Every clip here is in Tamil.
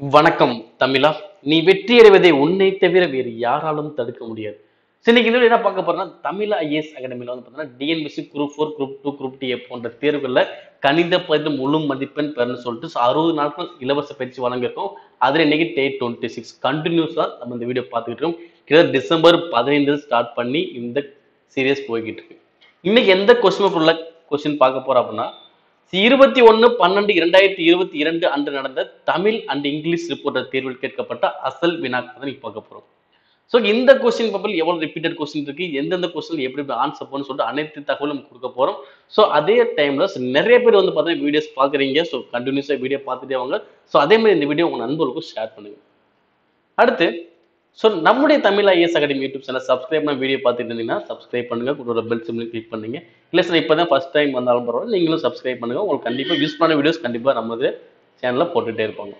வணக்கம் தமிழா நீ வெற்றி அடைவதை உன்னை தவிர வேறு யாராலும் தடுக்க முடியாது சரி, இன்னைக்கு இந்த video என்ன பார்க்க போறோம்னா தமிழ் ஐஏஎஸ் அகாடமியில் வந்து பார்த்தீங்கன்னா TNPSC group four group two group D போன்ற தேர்வுகளில் கணித பதிவு முழு மதிப்பெண் பெறணும்னு சொல்லிட்டு so அறுபது நாட்கள் இலவச பயிற்சி வழங்கியிருக்கோம் அதில் இன்னைக்கு டே டுவெண்ட்டி சிக்ஸ் கண்டினியூஸாக நம்ம இந்த வீடியோ பார்த்துக்கிட்டு இருக்கோம் கிட்டத்தட்ட டிசம்பர் பதினைந்து ஸ்டார்ட் பண்ணி இந்த சீரியஸ் போய்கிட்டு இருக்கு இன்னைக்கு எந்த கொஸ்டின் உள்ள கொஸ்டின் பார்க்க போறோம் அப்படின்னா இருபத்தி ஒன்னு பன்னெண்டு இரண்டாயிரத்தி இருபத்தி இரண்டு அன்று நடந்த தமிழ் அண்ட் இங்கிலீஷ் ரிப்போர்ட்டர் தேர்வில் கேட்கப்பட்ட அசல் வினாக்கள் தான் நீங்க பார்க்க போறோம் ஸோ இந்த கொஸ்டின் பேப்பர் எவ்வளவு ரிப்பீட்டட் கொஸ்டின் இருக்கு எந்தெந்த கொஸ்டின் எப்படி எப்படி ஆன்சர் பண்ணணும்னு சொல்லிட்டு அனைத்து தகவலும் நம்ம கொடுக்க போறோம் ஸோ அதே டைம்ல நிறைய பேர் வந்து பார்த்தீங்கன்னா வீடியோஸ் பார்க்குறீங்க ஸோ கண்டினியூஸாக வீடியோ பார்த்துட்டே வாங்க ஸோ அதே மாதிரி இந்த வீடியோ உங்க நண்பர்களுக்கும் ஷேர் பண்ணுங்க அடுத்து ஸோ நம்முடைய Tamil IAS academy YouTube channel subscribe பண்ண வீடியோ பார்த்துட்டு இருந்தீங்கன்னா சப்ஸ்கிரைப் பண்ணுங்க கூட பெல் சிம்லையும் கிளிக் பண்ணுங்க இல்லை சார் இப்போ தான் ஃபஸ்ட் டைம் வந்தாலும் பரவாயில்ல நீங்களும் சப்ஸ்கிரைப் பண்ணுங்க உங்களுக்கு கண்டிப்பாக யூஸ் பண்ண வீடியோஸ் கண்டிப்பாக நமது சேனலில் போட்டுகிட்டே இருப்பாங்க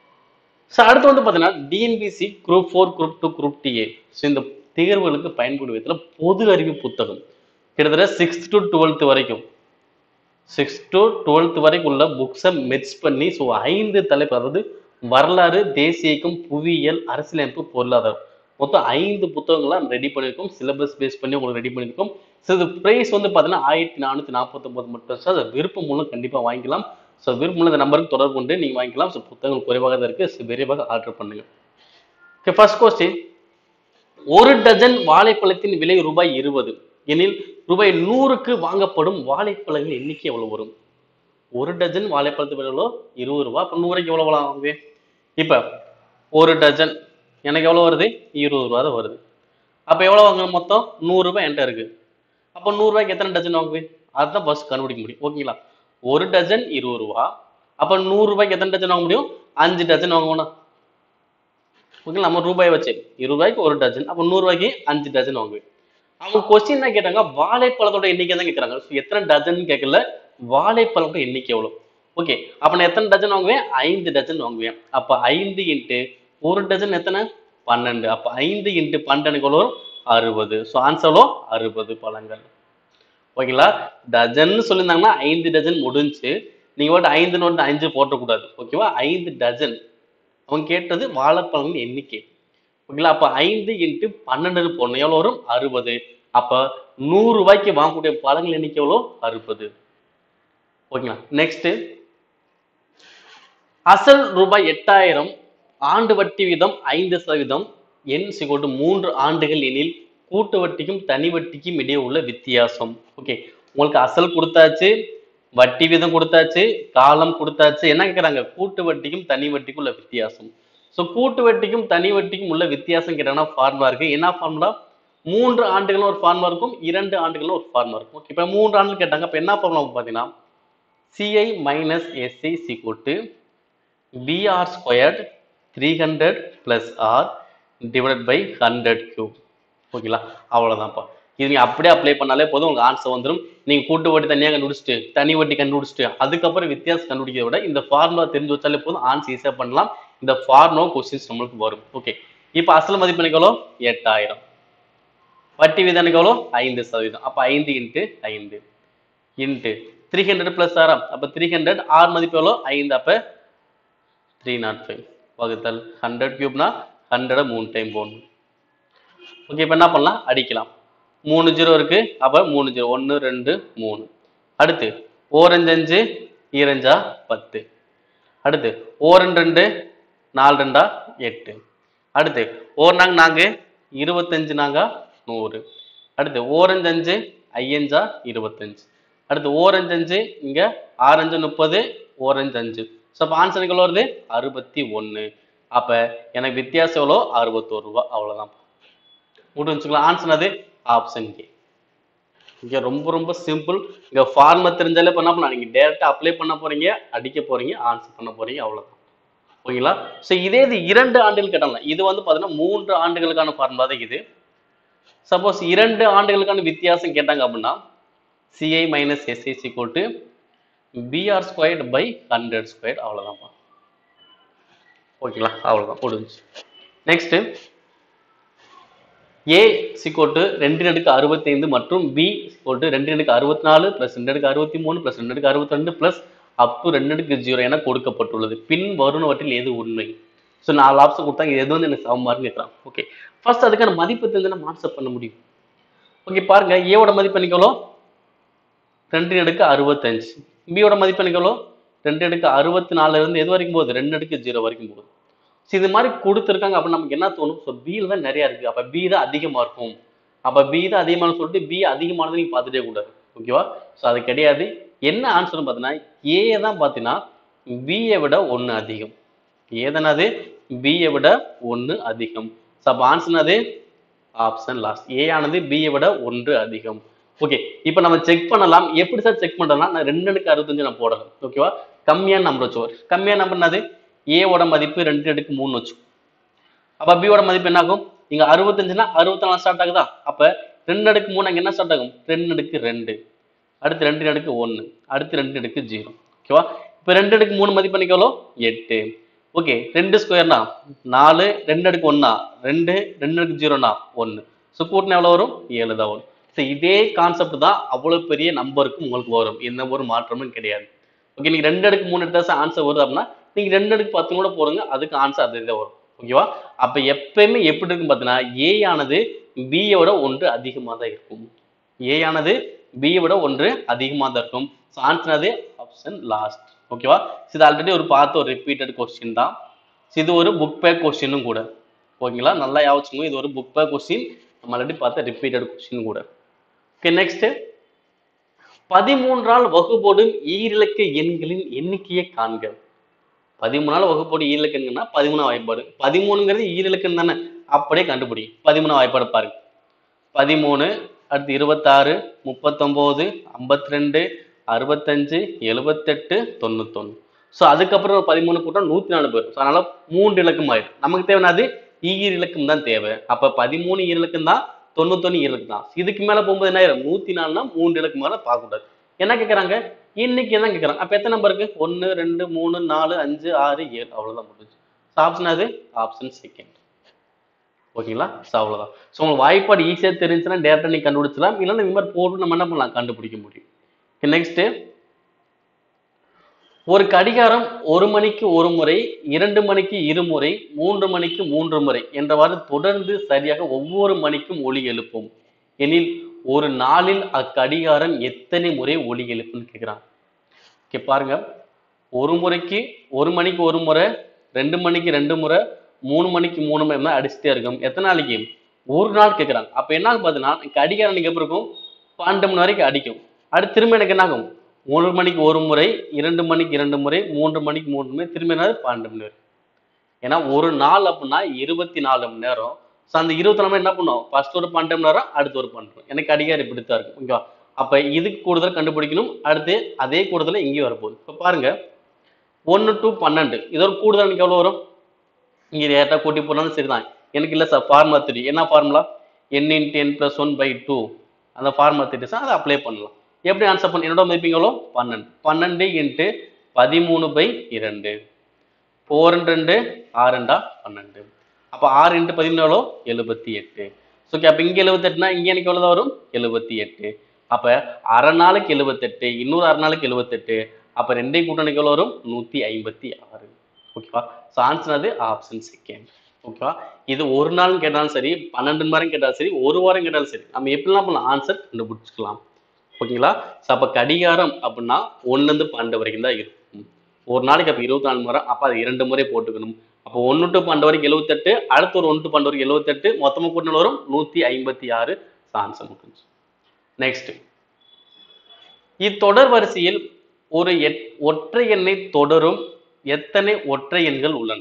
ஸோ அடுத்து வந்து பார்த்தீங்கன்னா TNPSC group four group two group DA so இந்த தேர்வுகளுக்கு பயன்படும் விதத்தில் பொது அறிவு புத்தகம் கிட்டத்தட்ட சிக்ஸ்த் டு டுவெல்த் வரைக்கும் சிக்ஸ் டு டுவெல்த் வரைக்கும் உள்ள புக்ஸை மெர்ச் பண்ணி ஸோ ஐந்து தலைப்பு அதாவது வரலாறு தேசியக்கம் புவியியல் அரசியலமைப்பு பொருளாதாரம் மொத்தம் ஐந்து புத்தகங்களை ரெடி பண்ணியிருக்கோம் சிலபஸ் பேஸ் பண்ணி உங்களுக்கு ரெடி பண்ணியிருக்கோம் ஸோ இது ப்ரைஸ் வந்து பார்த்தீங்கன்னா ஆயிரத்தி நானூற்றி நாற்பத்தொம்பது மட்டும் சார் அது விருப்பம் மூலம் கண்டிப்பாக வாங்கிக்கலாம் ஸோ விருப்பம் உள்ள இந்த நம்பருக்கு தொடர்பு கொண்டு நீங்கள் வாங்கிக்கலாம் ஸோ புத்தகங்கள் குறைவாக தான் இருக்குது ஸோ விரைவாக ஆர்டர் பண்ணுங்க ஓகே ஃபர்ஸ்ட் கொஸ்டின் ஒரு டஜன் வாழைப்பழத்தின் விலை ரூபாய் இருபது எனில் ரூபாய் நூறுக்கு வாங்கப்படும் வாழைப்பழங்கள் எண்ணிக்கை எவ்வளவு வரும் ஒரு டஜன் வாழைப்பழத்து விலை எவ்வளோ இருபது ரூபா அப்போ நூறுக்கு எவ்வளோ வாங்குவே இப்போ ஒரு டஜன் எனக்கு எவ்வளோ வருது இருபது ரூபா தான் வருது அப்போ எவ்வளோ வாங்க மொத்தம் நூறுரூபா என்கிட்ட இருக்கு அப்போ நூறுரூவாய்க்கு எத்தனை டஜன் வாங்குவேன் அதுதான் ஃபர்ஸ்ட் கண்டுபிடிக்க முடியும் ஓகேங்களா ஒரு டஜன் இருபது ரூபா அப்போ நூறுரூபாய்க்கு எத்தனை டஜன் வாங்க முடியும் அஞ்சு டஜன் வாங்கணும் ஓகேங்களா நம்ம ரூபாய் வச்சு இருபது ரூபாய்க்கு ஒரு டஜன் அப்போ நூறுரூவாய்க்கு அஞ்சு டஜன் வாங்குவேன் அவங்க கொஸ்டின் தான் கேட்டாங்க வாழைப்பழத்தோட எண்ணிக்கை தான் கேட்குறாங்க ஸோ எத்தனை டஜன் கேட்கல வாழைப்பழத்தோட எண்ணிக்கை எவ்வளோ ஓகே அப்போ நான் எத்தனை டஜன் வாங்குவேன் ஐந்து டஜன் வாங்குவேன் அப்போ ஐந்து இன்ட்டு ஒரு டஜன் எத்தனை பன்னெண்டு அப்போ ஐந்து இன்ட்டு பன்னெண்டுக்கு எவ்வளோ வரும்? அறுபது ஸோ ஆன்சர் எவ்வளோ அறுபது பழங்கள் ஓகேங்களா டஜன் சொல்லியிருந்தாங்கன்னா ஐந்து டஜன் முடிஞ்சு நீங்கள் வந்து ஐந்து நோட்டு அஞ்சு போட்டக்கூடாது ஓகேவா ஐந்து டஜன் அவங்க கேட்டது வாழைப்பழங்கள் எண்ணிக்கை ஓகேங்களா அப்போ ஐந்து இன்ட்டு பன்னெண்டு போடணும் எவ்வளோ வரும் அறுபது அப்போ நூறு ரூபாய்க்கு வாங்கக்கூடிய பழங்கள் எண்ணிக்கை எவ்வளோ அறுபது ஓகேங்களா நெக்ஸ்ட் அசல் ரூபாய் எட்டாயிரம் ஆண்டு வட்டி வீதம் ஐந்து சதவீதம் என் சிகோட்டு மூன்று ஆண்டுகள் எனில் கூட்டு வட்டிக்கும் தனி வட்டிக்கும் இடையே உள்ள வித்தியாசம் ஓகே உங்களுக்கு அசல் கொடுத்தாச்சு வட்டி வீதம் கொடுத்தாச்சு காலம் கொடுத்தாச்சு என்ன கேட்குறாங்க கூட்டு வட்டிக்கும் தனி வட்டிக்கும் உள்ள வித்தியாசம் ஸோ கூட்டு வட்டிக்கும் தனி வட்டிக்கும் உள்ள வித்தியாசம் கேட்டாங்கன்னா ஃபார்முலா இருக்கு என்ன ஃபார்முலா மூன்று ஆண்டுகளும் ஒரு ஃபார்முலா இருக்கும் இரண்டு ஆண்டுகளும் ஒரு ஃபார்முலா இருக்கும் ஓகே இப்போ மூன்று ஆண்டுகள் கேட்டாங்க இப்போ என்ன ஃபார்முலா பார்த்தீங்கன்னா சிஐ மைனஸ் எஸ்ஐ சிகோட்டு PR squared three hundred plus R divide by hundred cube ஓகேங்களா அவ்வளோதான்ப்பா இது நீங்கள் அப்படியே அப்ளை பண்ணாலே போதும் உங்களுக்கு ஆன்சர் வந்துடும் நீங்கள் கூட்டு வட்டி தனியாக கண்டுபிடிச்சிட்டு தனி வட்டி கண்டுபிடிச்சிட்டு அதுக்கப்புறம் வித்தியாசம் கண்டுபிடிக்கிறத விட இந்த ஃபார்முலா தெரிஞ்சு வச்சாலே போதும் ஆன்சர் ஈஸியாக பண்ணலாம் இந்த ஃபார்முலா கொஸ்டின்ஸ் நம்மளுக்கு வரும் ஓகே இப்போ அசல் மதிப்பு எனக்கு எவ்வளோ எட்டாயிரம் வட்டி வீதம் எனக்கு எவ்வளோ ஐந்து சதவீதம் அப்போ ஐந்து இன்ட்டு ஐந்து இன்ட்டு த்ரீ ஹண்ட்ரட் ப்ளஸ் ஆறாம் அப்போ த்ரீ ஹண்ட்ரட் ஆறு மதிப்பு எவ்வளோ ஐந்து அப்போ த்ரீ நாட் ஃபைவ் வகுத்தல் ஹண்ட்ரட் கியூப்னா ஹண்ட்ரடை மூணு டைம் போடணும் ஓகே இப்போ என்ன பண்ணலாம் அடிக்கலாம் மூணு ஜீரோ இருக்கு அப்போ மூணு ஜீரோ ஒன்று ரெண்டு மூணு அடுத்து ஓரஞ்சு அஞ்சு ஈரஞ்சா பத்து அடுத்து ஓரண்டு ரெண்டு நாலு ரெண்டா எட்டு அடுத்து ஓர் நாங்க நாங்க இருபத்தஞ்சு நாங்க நூறு அடுத்து ஓரஞ்சு அஞ்சு ஐயஞ்சா இருபத்தஞ்சு அடுத்து ஓரஞ்சு அஞ்சு இங்க ஆரஞ்சு முப்பது ஓரஞ்சு அஞ்சு ஸோ அப்போ ஆன்சர் எவ்வளோ வருது அறுபத்தி ஒன்று அப்போ எனக்கு வித்தியாசம் எவ்வளோ அறுபத்தோரு ரூபா அவ்வளோதான் முடிஞ்சுக்கலாம் ஆன்சர் அது ஆப்ஷன் கே இங்கே ரொம்ப ரொம்ப சிம்பிள் இங்கே ஃபார்மர் தெரிஞ்சாலே பண்ண பண்ண நீங்கள் டேரெக்டாக அப்ளை பண்ண போறீங்க அடிக்க போறீங்க ஆன்சர் பண்ண போறீங்க அவ்வளோதான் ஓகேங்களா ஸோ இதே இது இரண்டு ஆண்டுகள் கேட்டாங்க இது வந்து பார்த்தீங்கன்னா மூன்று ஆண்டுகளுக்கான ஃபார்முலா தான் இது சப்போஸ் இரண்டு ஆண்டுகளுக்கான வித்தியாசம் கேட்டாங்க அப்படின்னா CI minus SI equal to PR squared by hundred square அவ்வளோதான்ப்பா ஓகேங்களா அவ்வளோதான் முடிஞ்சு நெக்ஸ்ட்டு ஏ சிக்கோட்டு ரெண்டு நடுக்கு அறுபத்தைந்து மற்றும் பி சிக்கோட்டு ரெண்டு நடுக்கு அறுபத்தி நாலு ப்ளஸ் ரெண்டு நடுக்கு அறுபத்தி மூணு ப்ளஸ் ரெண்டு நடுக்கு அறுபத்தி ரெண்டு ப்ளஸ் அப் டு ரெண்டு நடுக்கு ஜீரோ என கொடுக்கப்பட்டுள்ளது பின் வருணவற்றில் எது உண்மை ஸோ நாலு ஆப்ஷன் கொடுத்தாங்க இது எது வந்து எனக்கு சமமாருன்னு கேட்குறான் ஓகே ஃபர்ஸ்ட் அதுக்கான மதிப்பு தெரிஞ்சு நம்ம ஆன்சர் பண்ண முடியும் ஓகே பாருங்க ஏவோட மதிப்பு எனக்கு எவ்வளோ ரெண்டு அடுக்கு அறுபத்தஞ்சு பியோட மதிப்பு எனக்கு எவ்வளோ ரெண்டு அடுக்கு அறுபத்தி நாலுல இருந்து எது வரைக்கும் போகுது ரெண்டு அடுக்கு ஜீரோ வரைக்கும் போகுது ஸோ இது மாதிரி கொடுத்துருக்காங்க அப்போ நமக்கு என்ன தோணும் ஸோ பியில் தான் நிறைய இருக்கு அப்போ பி தான் அதிகமாக இருக்கும் அப்போ பி தான் அதிகமானு சொல்லிட்டு பி அதிகமானது நீங்கள் பார்த்துட்டே கூடாது ஓகேவா ஸோ அது கிடையாது என்ன ஆன்சர்னு பார்த்தீங்கன்னா ஏ தான் பார்த்தீங்கன்னா பியை விட ஒன்று அதிகம் ஏதனது பியை விட ஒன்று அதிகம் ஸோ அப்போ ஆன்சர் அது ஆப்ஷன் லாஸ்ட் ஏ ஆனது பியை விட ஒன்று அதிகம் ஓகே இப்போ நம்ம செக் பண்ணலாம் எப்படி சார் செக் பண்றோம்னா நான் ரெண்டு அடுக்கு அறுபத்தஞ்சு நான் போடலாம் ஓகேவா கம்மியான நம்பர் வச்சுவோம் கம்மியான நம்பர் என்னது ஏவோட மதிப்பு ரெண்டு அடுக்கு மூணு வச்சு அப்ப பியோட மதிப்பு என்ன ஆகும் இங்க அறுபத்தஞ்சுனா அறுபத்தி நாலு ஸ்டார்ட் ஆகுதா அப்ப ரெண்டு அடுக்கு மூணு அங்க என்ன ஸ்டார்ட் ஆகும் ரெண்டு அடுக்கு ரெண்டு அடுத்து ரெண்டு அடுக்கு ஒன்று அடுத்து ரெண்டு அடுக்கு ஜீரோ ஓகேவா இப்போ ரெண்டு அடுக்கு மூணு மதிப்பு எனக்கு எவ்வளோ எட்டு ஓகே ரெண்டு ஸ்கொயர்னா நாலு ரெண்டு அடுக்கு ஒண்ணா ரெண்டு ரெண்டு அடுக்கு ஜீரோனா ஒன்று ஸோ கூட்டினா எவ்வளோ வரும் ஏழு தான் வரும் ஸோ இதே கான்செப்ட் தான் அவ்வளோ பெரிய நம்பருக்கு உங்களுக்கு வரும் எந்த ஒரு மாற்றமும் கிடையாது ஓகே நீங்க ரெண்டு அடுக்கு மூணு எடுத்தா ஆன்சர் வருது அப்படின்னா நீங்க ரெண்டு அடுக்கு பத்து கூட போடுங்க அதுக்கு ஆன்சர் அதே தான் வரும் ஓகேவா அப்ப எப்பயுமே எப்படி இருக்கும் பார்த்தீங்கன்னா ஏ ஆனது பியை விட ஒன்று அதிகமாக தான் இருக்கும் ஏ ஆனது பியை விட ஒன்று அதிகமாக தான் இருக்கும் ஸோ ஆன்சர் அது ஆப்ஷன் லாஸ்ட் ஓகேவா இது ஆல்ரெடி ஒரு பார்த்த ஒரு ரிப்பீட்டட் கொஸ்டின் தான் So இது ஒரு புக் பேக் கொஸ்டினும் கூட ஓகேங்களா நல்லா யாவச்சுங்க இது ஒரு புக் பேக் கொஸ்டின் நம்ம ஆல்ரெடி பார்த்த ரிப்பீட்டட் கொஸ்டின் கூட ஓகே நெக்ஸ்ட் பதிமூன்றால் வகுப்போடும் ஈரிலக்க எண்களின் எண்ணிக்கையை காண்க பதிமூணால் வகுப்போடு ஈரிலக்க எண்கள்னா பதிமூணா வாய்ப்பாடு பதிமூணுங்கிறது ஈரிலக்கன் தானே அப்படியே கண்டுபிடி பதிமூணா வாய்ப்பாடு பாருங்க பதிமூணு அடுத்து இருபத்தாறு முப்பத்தொம்போது ஐம்பத்தி ரெண்டு அறுபத்தஞ்சு எழுபத்தெட்டு தொண்ணூத்தொன்று ஸோ அதுக்கப்புறம் ஒரு பதிமூணு கூட்டம் நூற்றி நாலு பேர் ஸோ அதனால மூன்று இலக்கம் ஆயிடும் நமக்கு தேவையானது ஈர் இலக்கம் தான் தேவை அப்போ பதிமூணு ஈர் இலக்கம் தான் தொண்ணூத்தொன்று ஈர் இலக்கம் தான் இதுக்கு மேலே போகும்போது என்ன ஆயிரும் நூற்றி நாலுனா மூன்று இலக்கம் மேலே பார்க்கக்கூடாது என்ன கேட்குறாங்க இன்னைக்கு தான் கேட்குறாங்க அப்போ எத்தனை நம்பர் இருக்கு ஒன்று ரெண்டு மூணு நாலு அஞ்சு ஆறு ஏழு அவ்வளோதான் முடிஞ்சு ஆப்ஷன் அது ஆப்ஷன் செகண்ட் ஓகேங்களா ஸோ அவ்வளோதான் ஸோ உங்களுக்கு வாய்ப்பாடு ஈஸியாக தெரிஞ்சுன்னா டேரக்டாக நீ கண்டுபிடிச்சலாம் இல்லைன்னா இந்த மாதிரி போட்டு நம்ம என்ன பண்ணலாம் கண்டுபிடிக்க முடியும் நெக்ஸ்ட் ஒரு கடிகாரம் ஒரு மணிக்கு ஒரு முறை இரண்டு மணிக்கு இருமுறை மூன்று மணிக்கு மூன்று முறை என்றவாறு தொடர்ந்து சரியாக ஒவ்வொரு மணிக்கும் ஒலி எழுப்பும் எனில் ஒரு நாளில் அக்கடிகாரம் எத்தனை முறை ஒலி எழுப்புன்னு கேட்குறான் ஓகே பாருங்க ஒரு முறைக்கு ஒரு மணிக்கு ஒரு முறை ரெண்டு மணிக்கு ரெண்டு முறை மூணு மணிக்கு மூணு மணி நேரம் அடிச்சுட்டே இருக்கும் எத்தனை நாளைக்கு ஒரு நாள் கேட்குறாங்க அப்போ என்ன ஆகும் பார்த்தீங்கன்னா கடிகாரம் எனக்கு எப்படி இருக்கும் பன்னெண்டு மணி வரைக்கும் அடிக்கும் அடுத்து திரும்ப எனக்கு என்ன ஆகும் ஒரு மணிக்கு ஒரு முறை இரண்டு மணிக்கு இரண்டு முறை மூன்று மணிக்கு மூன்று முறை திரும்ப என்னது பன்னெண்டு மணி வரை ஏன்னா ஒரு நாள் அப்படின்னா இருபத்தி நாலு மணி நேரம் ஸோ அந்த இருபத்தி நாலு மணி என்ன பண்ணும் ஃபர்ஸ்ட் ஒரு பன்னெண்டு மணி நேரம் அடுத்து ஒரு பன்னெண்டு எனக்கு அடிகாரம் இப்படி தான் இருக்கும் ஓகேவா அப்போ இதுக்கு கூடுதல் கண்டுபிடிக்கணும் அடுத்து அதே கூடுதல் இங்கேயும் வரப்போகுது இப்போ பாருங்க ஒன்று டு பன்னெண்டு இது ஒரு கூடுதல் எனக்கு எவ்வளோ வரும் இங்கே டேரெக்டாக கூட்டி போனாலும் சரிதான் எனக்கு இல்லை சார் ஃபார்முலா த்ரீ என்ன formula N into N plus one by two அந்த ஃபார்முலா த்ரீ அதை அப்ளை பண்ணலாம் எப்படி ஆன்சர் பண்ண என்னோட மதிப்பீங்க எவ்வளோ பன்னெண்டு பன்னெண்டு இன்ட்டு பதிமூணு பை இரண்டு ஃபோர் ரெண்டு ஆறுண்டா பன்னெண்டு அப்போ ஆறு இன்ட்டு பதிமூணு எவ்வளோ எழுபத்தி எட்டு ஓகே அப்போ இங்கே எழுபத்தெட்டுனா இங்கே எனக்கு எவ்வளோ வரும் எழுபத்தி எட்டு அப்போ அரை நாளுக்கு எழுபத்தெட்டு இன்னொரு அரை நாளுக்கு எழுபத்தெட்டு அப்போ ரெண்டையும் கூட்டணிக்கு எவ்வளோ வரும் நூற்றி ஐம்பத்தி ஆறு ஓகேவா ஸோ ஆன்சர் அது ஆப்ஷன் செகண்ட் ஓகேவா இது ஒரு நாள் கேட்டாலும் சரி பன்னெண்டு மணி நேரம் கேட்டாலும் சரி ஒரு வாரம் கேட்டாலும் சரி நம்ம எப்படிலாம் பண்ணலாம் ஆன்சர் கண்டுபிடிச்சிக்கலாம் ஓகேங்களா ஸோ அப்போ கடிகாரம் அப்படின்னா ஒன்றுலேருந்து பன்னெண்டு வரைக்கும் தான் இருக்கும் ஒரு நாளைக்கு அப்போ இருபத்தி நாலு முறை அப்போ அது இரண்டு முறை போட்டுக்கணும் அப்போ ஒன்று டு பன்னெண்டு வரைக்கும் எழுபத்தெட்டு அடுத்து ஒரு ஒன்று டு பன்னெண்டு வரைக்கும் எழுபத்தெட்டு மொத்தமாக கூட்டினால் வரும் நூற்றி ஐம்பத்தி ஆறு ஆன்சர் முடிஞ்சு நெக்ஸ்ட் இத்தொடர் வரிசையில் ஒரு எட் ஒற்றை எண்ணை தொடரும் எத்தனை ஒற்றை எண்கள் உள்ளன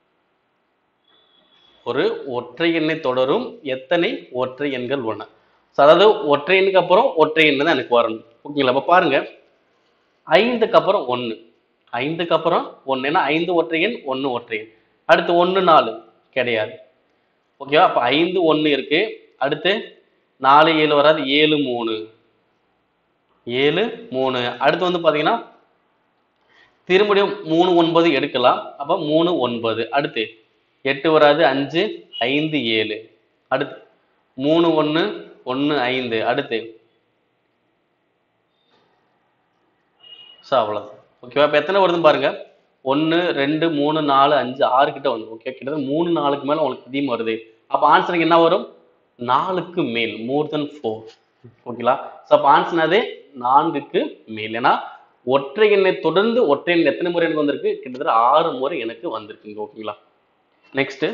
ஒரு ஒற்றை எண்ணை தொடரும் எத்தனை ஒற்றை எண்கள் உள்ளன So, அதாவது ஒற்றை எண்ணுக்கு அப்புறம் ஒற்றை எண் தான் எனக்கு வரணும் ஓகேங்களா அப்போ பாருங்க ஐந்துக்கு அப்புறம் ஒன்று ஐந்துக்கு அப்புறம் ஒன்று ஏன்னா ஐந்து ஒற்றை எண் ஒன்று ஒற்றை எண் அடுத்து ஒன்று நாலு கிடையாது ஓகேவா அப்போ ஐந்து ஒன்று இருக்கு அடுத்து நாலு ஏழு வராது ஏழு மூணு ஏழு மூணு அடுத்து வந்து பார்த்தீங்கன்னா திரும்படியும் மூணு ஒன்பது எடுக்கலாம் அப்போ மூணு ஒன்பது அடுத்து எட்டு வராது அஞ்சு ஐந்து ஏழு அடுத்து மூணு ஒன்று ஒன்று ஐந்து அடுத்து ஸோ அவ்வளோதான் ஓகேவா இப்போ எத்தனை வருதுன்னு பாருங்க ஒன்று ரெண்டு மூணு நாலு அஞ்சு ஆறு கிட்ட வந்து ஓகே கிட்டத்தட்ட மூணு நாலுக்கு மேல உங்களுக்கு அதிகமாக வருது அப்போ ஆன்சருக்கு என்ன வரும் நாலுக்கு மேல் மோர் தென் ஃபோர் ஓகேங்களா ஸோ அப்போ ஆன்சர் அதே நான்குக்கு மேல் ஏன்னா ஒற்றை எண்ணை தொடர்ந்து ஒற்றை எண் எத்தனை முறை எனக்கு வந்திருக்கு கிட்டத்தட்ட ஆறு முறை எனக்கு வந்திருக்குங்க ஓகேங்களா நெக்ஸ்ட்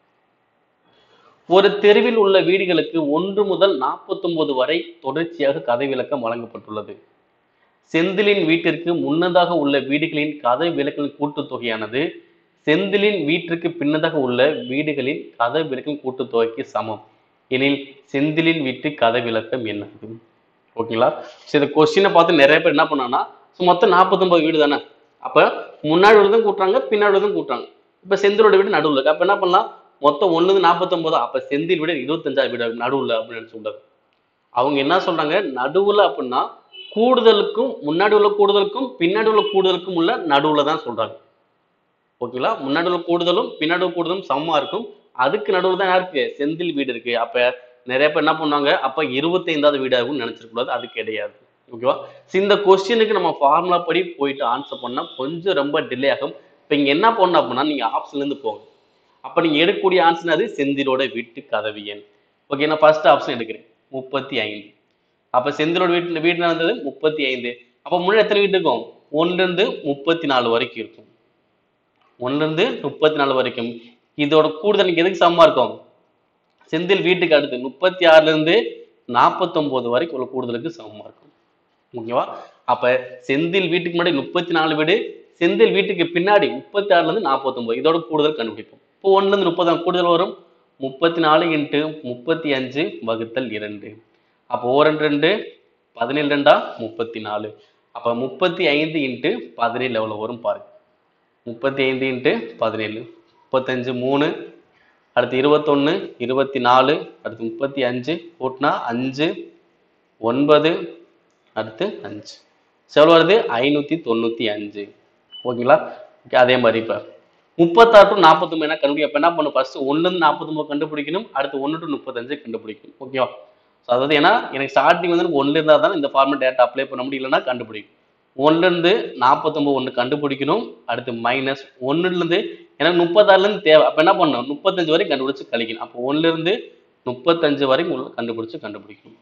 ஒரு தெருவில் உள்ள வீடுகளுக்கு ஒன்று முதல் 49 வரை தொடர்ச்சியாக கதை விளக்கம் வழங்கப்பட்டுள்ளது செந்திலின் வீட்டிற்கு முன்னதாக உள்ள வீடுகளின் கதை விளக்கின் கூட்டுத்தொகையானது செந்திலின் வீட்டிற்கு பின்னதாக உள்ள வீடுகளின் கதை விளக்கின் கூட்டுத்தொகைக்கு சமம் எனில் செந்திலின் வீட்டு கதை விளக்கம் என்னது ஓகேங்களா சரி இந்த கொஸ்டினை பார்த்து நிறைய பேர் என்ன பண்ணாங்கன்னா ஸோ மொத்தம் 49 வீடு தானே அப்ப முன்னாடி உள்ளதும் கூட்டுறாங்க பின்னாடி உள்ளதும் கூட்டுறாங்க இப்ப செந்திலோட வீடு நடுவுல இருக்கு அப்ப என்ன பண்ணலாம் மொத்தம் ஒண்ணுது நாற்பத்தொன்பதா அப்ப செந்தில் வீடு இருபத்தஞ்சாவது வீடு நடுவுல அப்படின்னு நினைச்சு விடாது அவங்க என்ன சொல்றாங்க நடுவுல அப்படின்னா கூடுதலுக்கும் முன்னாடி உள்ள கூடுதலுக்கும் பின்னாடி உள்ள கூடுதலுக்கும் உள்ள நடுவுல தான் சொல்றாங்க ஓகேங்களா முன்னாடி உள்ள கூடுதலும் பின்னாடி உள்ள கூடுதலும் சமமா இருக்கும் அதுக்கு நடுவுல தான் யாருக்கு செந்தில் வீடு இருக்கு அப்ப நிறைய பேர் என்ன பண்ணுவாங்க அப்ப இருபத்தைந்தாவது வீடாகும் நினைச்சிருக்கூடாது அது கிடையாது ஓகேவா So, இந்த கொஸ்டினுக்கு நம்ம ஃபார்முலா படி போயிட்டு ஆன்சர் பண்ணா கொஞ்சம் ரொம்ப டிலே ஆகும் இப்போ இங்க என்ன பண்ணணும் அப்படின்னா நீங்க ஆப்ஷன்ல இருந்து போங்க அப்ப நீங்க எடுக்கக்கூடிய ஆன்சர் அது செந்திலோட வீட்டு கதவு எண் ஓகே நான் ஃபர்ஸ்ட் ஆப்ஷன் எடுக்கிறேன் முப்பத்தி ஐந்து அப்ப செந்திலோட வீட்டு வீடு நடந்தது முப்பத்தி ஐந்து அப்ப முன்னாடி எத்தனை வீட்டு இருக்கும் ஒண்ணுல இருந்து முப்பத்தி நாலு வரைக்கும் இருக்கும் ஒண்ணுல இருந்து முப்பத்தி நாலு வரைக்கும் இதோட கூடுதல் நீங்க எதுக்கு சமமா இருக்கும் செந்தில் வீட்டுக்கு அடுத்து முப்பத்தி ஆறுல இருந்து நாற்பத்தொன்பது வரைக்கும் உள்ள கூடுதலுக்கு சமமா இருக்கும் ஓகேவா அப்ப செந்தில் வீட்டுக்கு முன்னாடி முப்பத்தி நாலு வீடு செந்தில் வீட்டுக்கு பின்னாடி முப்பத்தி ஆறுல இருந்து நாற்பத்தொன்பது இதோட கூடுதல் கண்டுபிடிப்போம் இப்போ ஒண்ணுல இருந்து முப்பது கூடுதல் வரும் முப்பத்தி நாலு இன்ட்டு முப்பத்தி அஞ்சு வகுத்தல் இரண்டு அப்போ ஓ ரெண்டு ரெண்டு பதினேழு ரெண்டா முப்பத்தி நாலு அப்ப முப்பத்தி ஐந்து இன்ட்டு பதினேழு எவ்வளவு வரும் பாருங்க முப்பத்தி ஐந்து இன்ட்டு பதினேழு முப்பத்தஞ்சு மூணு அடுத்து இருபத்தொன்னு இருபத்தி நாலு அடுத்து முப்பத்தி அஞ்சு கூட்டினா அஞ்சு ஒன்பது அடுத்து அஞ்சு So, எவ்வளவு வருது ஐநூத்தி தொண்ணூத்தி அஞ்சு ஓகேங்களா Okay, அதே மாதிரி இப்ப முப்பத்தாறு டு நாற்பத்தொம்பது என்ன கண்டுபிடிக்கும் அப்ப என்ன பண்ணும் ஃபர்ஸ்ட் ஒண்ணுல இருந்து நாற்பத்தொம்பது கண்டுபிடிக்கணும் அடுத்து ஒன்று டு முப்பத்தஞ்சு கண்டுபிடிக்கணும் ஓகேவா ஸோ அதாவது ஏன்னா எனக்கு ஸ்டார்டிங் வந்து எனக்கு ஒன்று இருந்தால் தான் இந்த ஃபார்மெட் டேட்டா அப்ளை பண்ண முடியலன்னா கண்டுபிடிக்கும் ஒண்ணுல இருந்து நாற்பத்தொம்பது ஒன்று கண்டுபிடிக்கணும் அடுத்து மைனஸ் ஒண்ணுல இருந்து எனக்கு முப்பத்தாறுல இருந்து தேவை அப்ப என்ன பண்ணணும் முப்பத்தஞ்சு வரைக்கும் கண்டுபிடிச்சு கழிக்கணும் அப்போ ஒண்ணுல இருந்து முப்பத்தஞ்சு வரைக்கும் உள்ள கண்டுபிடிச்சு கண்டுபிடிக்கணும்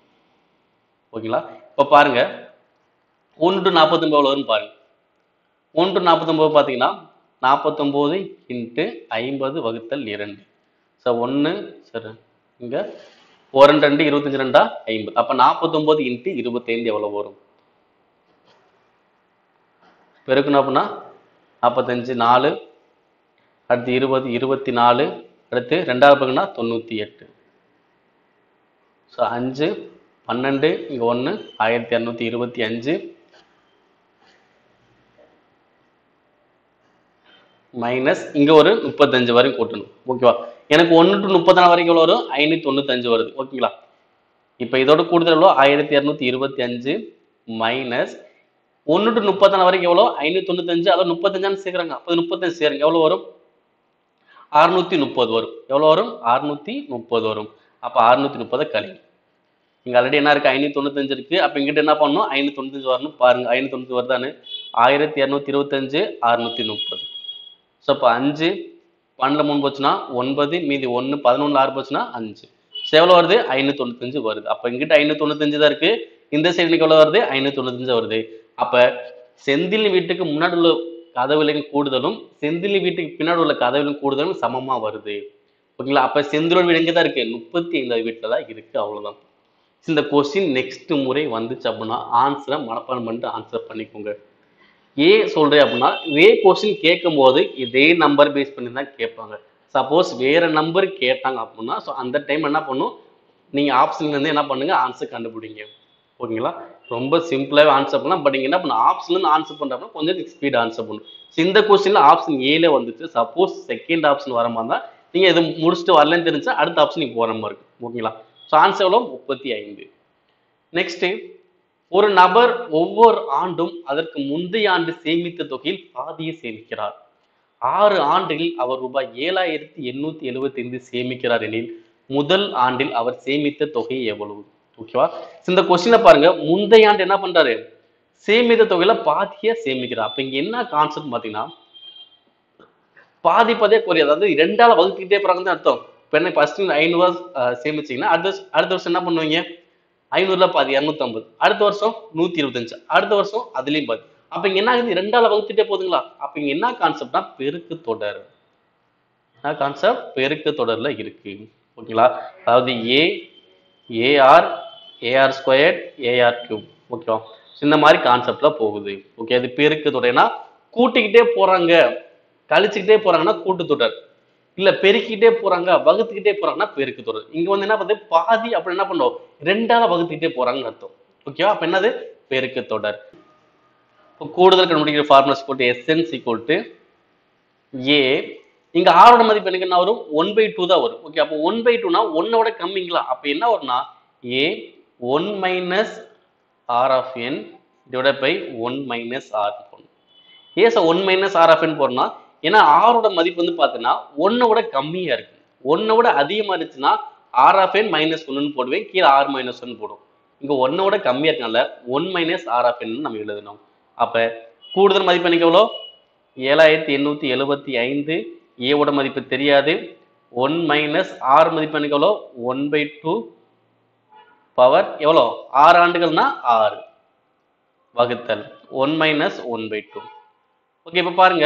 ஓகேங்களா இப்போ பாருங்க ஒன்று டு நாற்பத்தொம்பது எவ்வளோ வரும்னு பாருங்க ஒன்று டு நாற்பத்தொம்பது பார்த்தீங்கன்னா நாற்பத்தொம்போது இன்ட்டு ஐம்பது வகுத்தல் இரண்டு ஸோ ஒன்று சரி இங்கே ஒரு ரெண்டு ரெண்டு இருபத்தஞ்சு ரெண்டா ஐம்பது அப்போ நாற்பத்தொம்போது இன்ட்டு இருபத்தைந்து எவ்வளோ வரும் பெருக்கணும் அப்படின்னா நாற்பத்தஞ்சு நாலு அடுத்து இருபது இருபத்தி நாலு அடுத்து ரெண்டாவது பக்கம்னா தொண்ணூற்றி எட்டு ஸோ அஞ்சு பன்னெண்டு இங்கே ஒன்று ஆயிரத்தி இரநூத்தி இருபத்தி அஞ்சு மைனஸ் இங்கே ஒரு முப்பத்தஞ்சு வரைக்கும் கூட்டணும் ஓகேவா எனக்கு ஒன்று டு முப்பத்தி வரைக்கும் எவ்வளோ வரும் ஐநூற்றி தொண்ணூத்தஞ்சு வருது ஓகேங்களா இப்போ இதோட கூடுதல் எவ்வளோ ஆயிரத்தி இரநூத்தி இருபத்தி அஞ்சு மைனஸ் ஒன்று டு முப்பத்தாறு வரைக்கும் எவ்வளோ ஐநூற்றி தொண்ணூத்தஞ்சு அதோட முப்பத்தஞ்சான்னு சேர்க்குறாங்க அப்போ முப்பத்தஞ்சு சேருங்க எவ்வளோ வரும் அறுநூத்தி முப்பது வரும் எவ்வளோ வரும் அறுநூத்தி முப்பது வரும் அப்போ அறுநூத்தி முப்பதை கழி இங்க ஆல்ரெடி என்ன இருக்கு ஐநூத்தி தொண்ணூத்தஞ்சு இருக்கு அப்ப இங்கிட்ட என்ன பண்ணணும் ஐநூத்தி தொண்ணூத்தஞ்சு வரணும் பாருங்க ஐநூத்தி தொண்ணூத்தி வருதானு ஆயிரத்தி இரநூத்தி இருபத்தஞ்சு அறுநூத்தி முப்பது ஸோ இப்போ அஞ்சு பன்னெண்டுல மூணு போச்சுன்னா ஒன்பது மீதி ஒன்று பதினொன்று ஆறு போச்சுன்னா அஞ்சு ஸோ எவ்வளோ வருது ஐநூத்தி தொண்ணூத்தஞ்சு வருது அப்போ இங்கிட்ட ஐநூத்தி தொண்ணூத்தஞ்சு தான் இருக்கு இந்த சைடு எனக்கு எவ்வளோ வருது ஐநூத்தி தொண்ணூத்தஞ்சு வருது அப்ப செந்தில் வீட்டுக்கு முன்னாடி உள்ள கதவுலையும் கூடுதலும் செந்தில் வீட்டுக்கு பின்னாடி உள்ள கதவுலையும் கூடுதலும் சமமா வருது ஓகேங்களா அப்ப செந்திலோட வீடு எங்க தான் இருக்கு முப்பத்தி ஐந்தாவது வீட்டில் தான் இருக்கு அவ்வளவுதான் இந்த கொஸ்டின் நெக்ஸ்ட் முறை வந்துச்சு அப்படின்னா ஆன்சரை மனப்பாடம் பண்ணிட்டு ஆன்சர் பண்ணிக்கோங்க ஏன் சொல்றேன் அப்படின்னா இதே கொஸ்டின் கேட்கும் போது இதே நம்பர் பேஸ் பண்ணி தான் கேட்பாங்க சப்போஸ் வேற நம்பர் கேட்டாங்க அப்படின்னா ஸோ அந்த டைம் என்ன பண்ணும் நீங்க ஆப்ஷன்ல இருந்து என்ன பண்ணுங்க ஆன்சர் கண்டுபிடிங்க ஓகேங்களா ரொம்ப சிம்பிளாவே ஆன்சர் பண்ணலாம் பட் நீங்க என்ன பண்ண ஆப்ஷன்ல இருந்து ஆன்சர் பண்றப்ப கொஞ்சம் ஸ்பீட் ஆன்சர் பண்ணும் So, இந்த கொஸ்டின்ல ஆப்ஷன் ஏல வந்துச்சு சப்போஸ் செகண்ட் ஆப்ஷன் வர மாதிரி தான் நீங்க இது முடிச்சுட்டு வரலன்னு தெரிஞ்சா அடுத்த ஆப்ஷன் நீங்க போற மாதிரி இருக்கும் ஓகேங்களா ஸோ ஆன்சர் எவ்வளோ முப்பத்தி ஐந்து நெக்ஸ்ட் ஒரு நபர் ஒவ்வொரு ஆண்டும் அதற்கு முந்தைய ஆண்டு சேமித்த தொகையில் பாதியை சேமிக்கிறார் ஆறு ஆண்டுகளில் அவர் ரூபாய் ஏழாயிரத்தி எண்ணூத்தி எழுபத்தி ஐந்து சேமிக்கிறார் எனில் முதல் ஆண்டில் அவர் சேமித்த தொகை எவ்வளவு ஓகேவா இந்த கொஸ்டினை பாருங்க முந்தைய ஆண்டு என்ன பண்றாரு சேமித்த தொகையில பாதியா சேமிக்கிறார் அப்ப இங்க என்ன கான்செப்ட் பாத்தீங்கன்னா பாதி பாதியா குறையாது அதாவது ரெண்டால வகுத்துக்கிட்டே போறாங்கன்னு அர்த்தம் இப்போ என்ன ஃபர்ஸ்ட் ஐநூறுவா சேமிச்சீங்கன்னா அடுத்த வருஷம் அடுத்த வருஷம் என்ன பண்ணுவீங்க ஐநூறுல பாதி இரநூத்தம்பது அடுத்த வருஷம் நூத்தி இருபத்தஞ்சு அடுத்த வருஷம் அதுலயும் பாதி அப்ப இங்க என்ன ஆகுது ரெண்டால வகுத்துட்டே போகுதுங்களா அப்ப இங்க என்ன கான்செப்ட்னா பெருக்கு தொடர் என்ன கான்செப்ட் பெருக்கு தொடர்ல இருக்கு ஓகேங்களா அதாவது A AR AR square AR cube ஓகேவா இந்த மாதிரி கான்செப்ட்ல போகுது ஓகே அது பெருக்கு தொடர்னா கூட்டிக்கிட்டே போறாங்க கழிச்சுக்கிட்டே போறாங்கன்னா கூட்டு தொடர் இல்ல பெருக்கிட்டே போறாங்க வகுத்துக்கிட்டே போறாங்கன்னா பெருக்கு தொடர் இங்க வந்து என்ன பண்ணுது பாதி அப்படி என்ன பண்ணோம் ரெண்டால வகுத்துக்கிட்டே போறாங்கன்னு அர்த்தம் ஓகேவா அப்ப என்னது பெருக்கு தொடர் இப்போ கூடுதல் கண்டுபிடிக்கிற ஃபார்முலாஸ் போட்டு எஸ்என்ஸ் ஈக்குவல் டு ஏ இங்க ஆரோட மதிப்பு எனக்கு என்ன வரும் ஒன் பை டூ தான் வரும் ஓகே அப்போ ஒன் பை டூனா ஒன்னோட கம்மிங்களா அப்போ என்ன வரும்னா A one minus R of N divide by one minus R போடணும் A sir one minus R of N போடணும்னா ஏன்னா ஆரோட மதிப்பு வந்து பார்த்தீங்கன்னா ஒன்னை விட கம்மியா இருக்கு ஒன்னை விட அதிகமா இருந்துச்சுன்னா ஆர் ஆஃப் என் மைனஸ் ஒன்னு போடுவேன் கீழே ஆர் மைனஸ் ஒன் போடும் இங்க ஒன்னை விட கம்மியா இருக்கனால one minus R of N நம்ம எழுதணும் அப்ப கூடுதல் மதிப்பு எனக்கு எவ்வளோ ஏழாயிரத்தி எண்ணூத்தி எழுபத்தி ஐந்து ஏவோட மதிப்பு தெரியாது ஒன் மைனஸ் ஆர் மதிப்பு எனக்கு எவ்வளோ ஒன் பை டூ பவர் எவ்வளோ ஆறு ஆண்டுகள்னா ஆறு வகுத்தல் one minus one by two okay இப்போ பாருங்க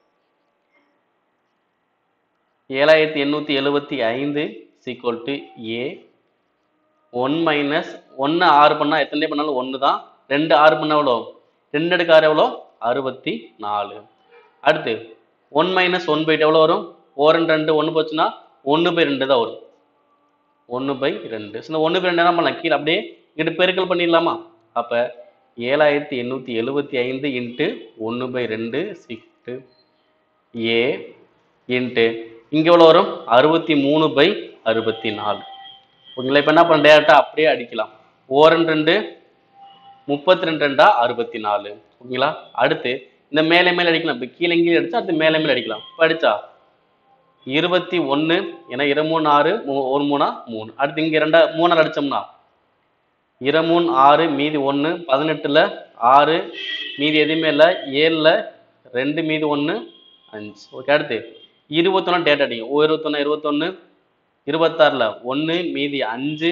ஏழாயிரத்தி எண்ணூத்தி எழுபத்தி ஐந்து equal to A one minus ஒன்று ஆறு பண்ணா எத்தனை பண்ணாலும் ஒன்று தான் ரெண்டு ஆறு பண்ணா எவ்வளோ ரெண்டு அடுக்கு ஆறு எவ்வளோ அறுபத்தி நாலு அடுத்து ஒன் மைனஸ் ஒன் பை எவ்வளோ வரும் ஓரன் ரெண்டு ஒன்று போச்சுன்னா ஒன்று பை ரெண்டு தான் வரும் ஒன்று பை ரெண்டு ஸோ ஒன்று பை ரெண்டு என்ன பண்ணலாம் கீழே அப்படியே இங்கிட்டு பெருக்கல் பண்ணிடலாமா அப்போ ஏழாயிரத்தி எண்ணூற்றி எழுபத்தி ஐந்து இன்ட்டு ஒன்று பை ரெண்டு சிக்ஸ்ட்டு ஏ இன்ட்டு இங்கே எவ்வளோ வரும் அறுபத்தி மூணு பை அறுபத்தி நாலு ஓகேங்களா இப்போ என்ன பண்ண டேரெக்டாக அப்படியே அடிக்கலாம் ஓரன் ரெண்டு முப்பத்தி ரெண்டு ரெண்டா அறுபத்தி நாலு ஓகேங்களா அடுத்து இந்த மேலே மேலே அடிக்கலாம் இப்போ கீழே கீழே அடிச்சா அடுத்து மேலே மேலே அடிக்கலாம் இப்போ அடிச்சா இருபத்தி ஒன்று ஏன்னா இரு மூணு ஆறு மூ- ஒரு மூணா மூணு அடுத்து இங்கே ரெண்டா மூணால் அடிச்சோம்னா இரு மூணு ஆறு மீதி ஒன்று பதினெட்டில் ஆறு மீதி எதுவுமே இல்லை ஏழில் ரெண்டு மீதி ஒன்று அஞ்சு ஓகே அடுத்து இருபத்தொன்னு டேட் அடிக்கும் ஓ இருபத்தொன்று இருபத்தொன்று இருபத்தாறில் ஒன்று மீதி அஞ்சு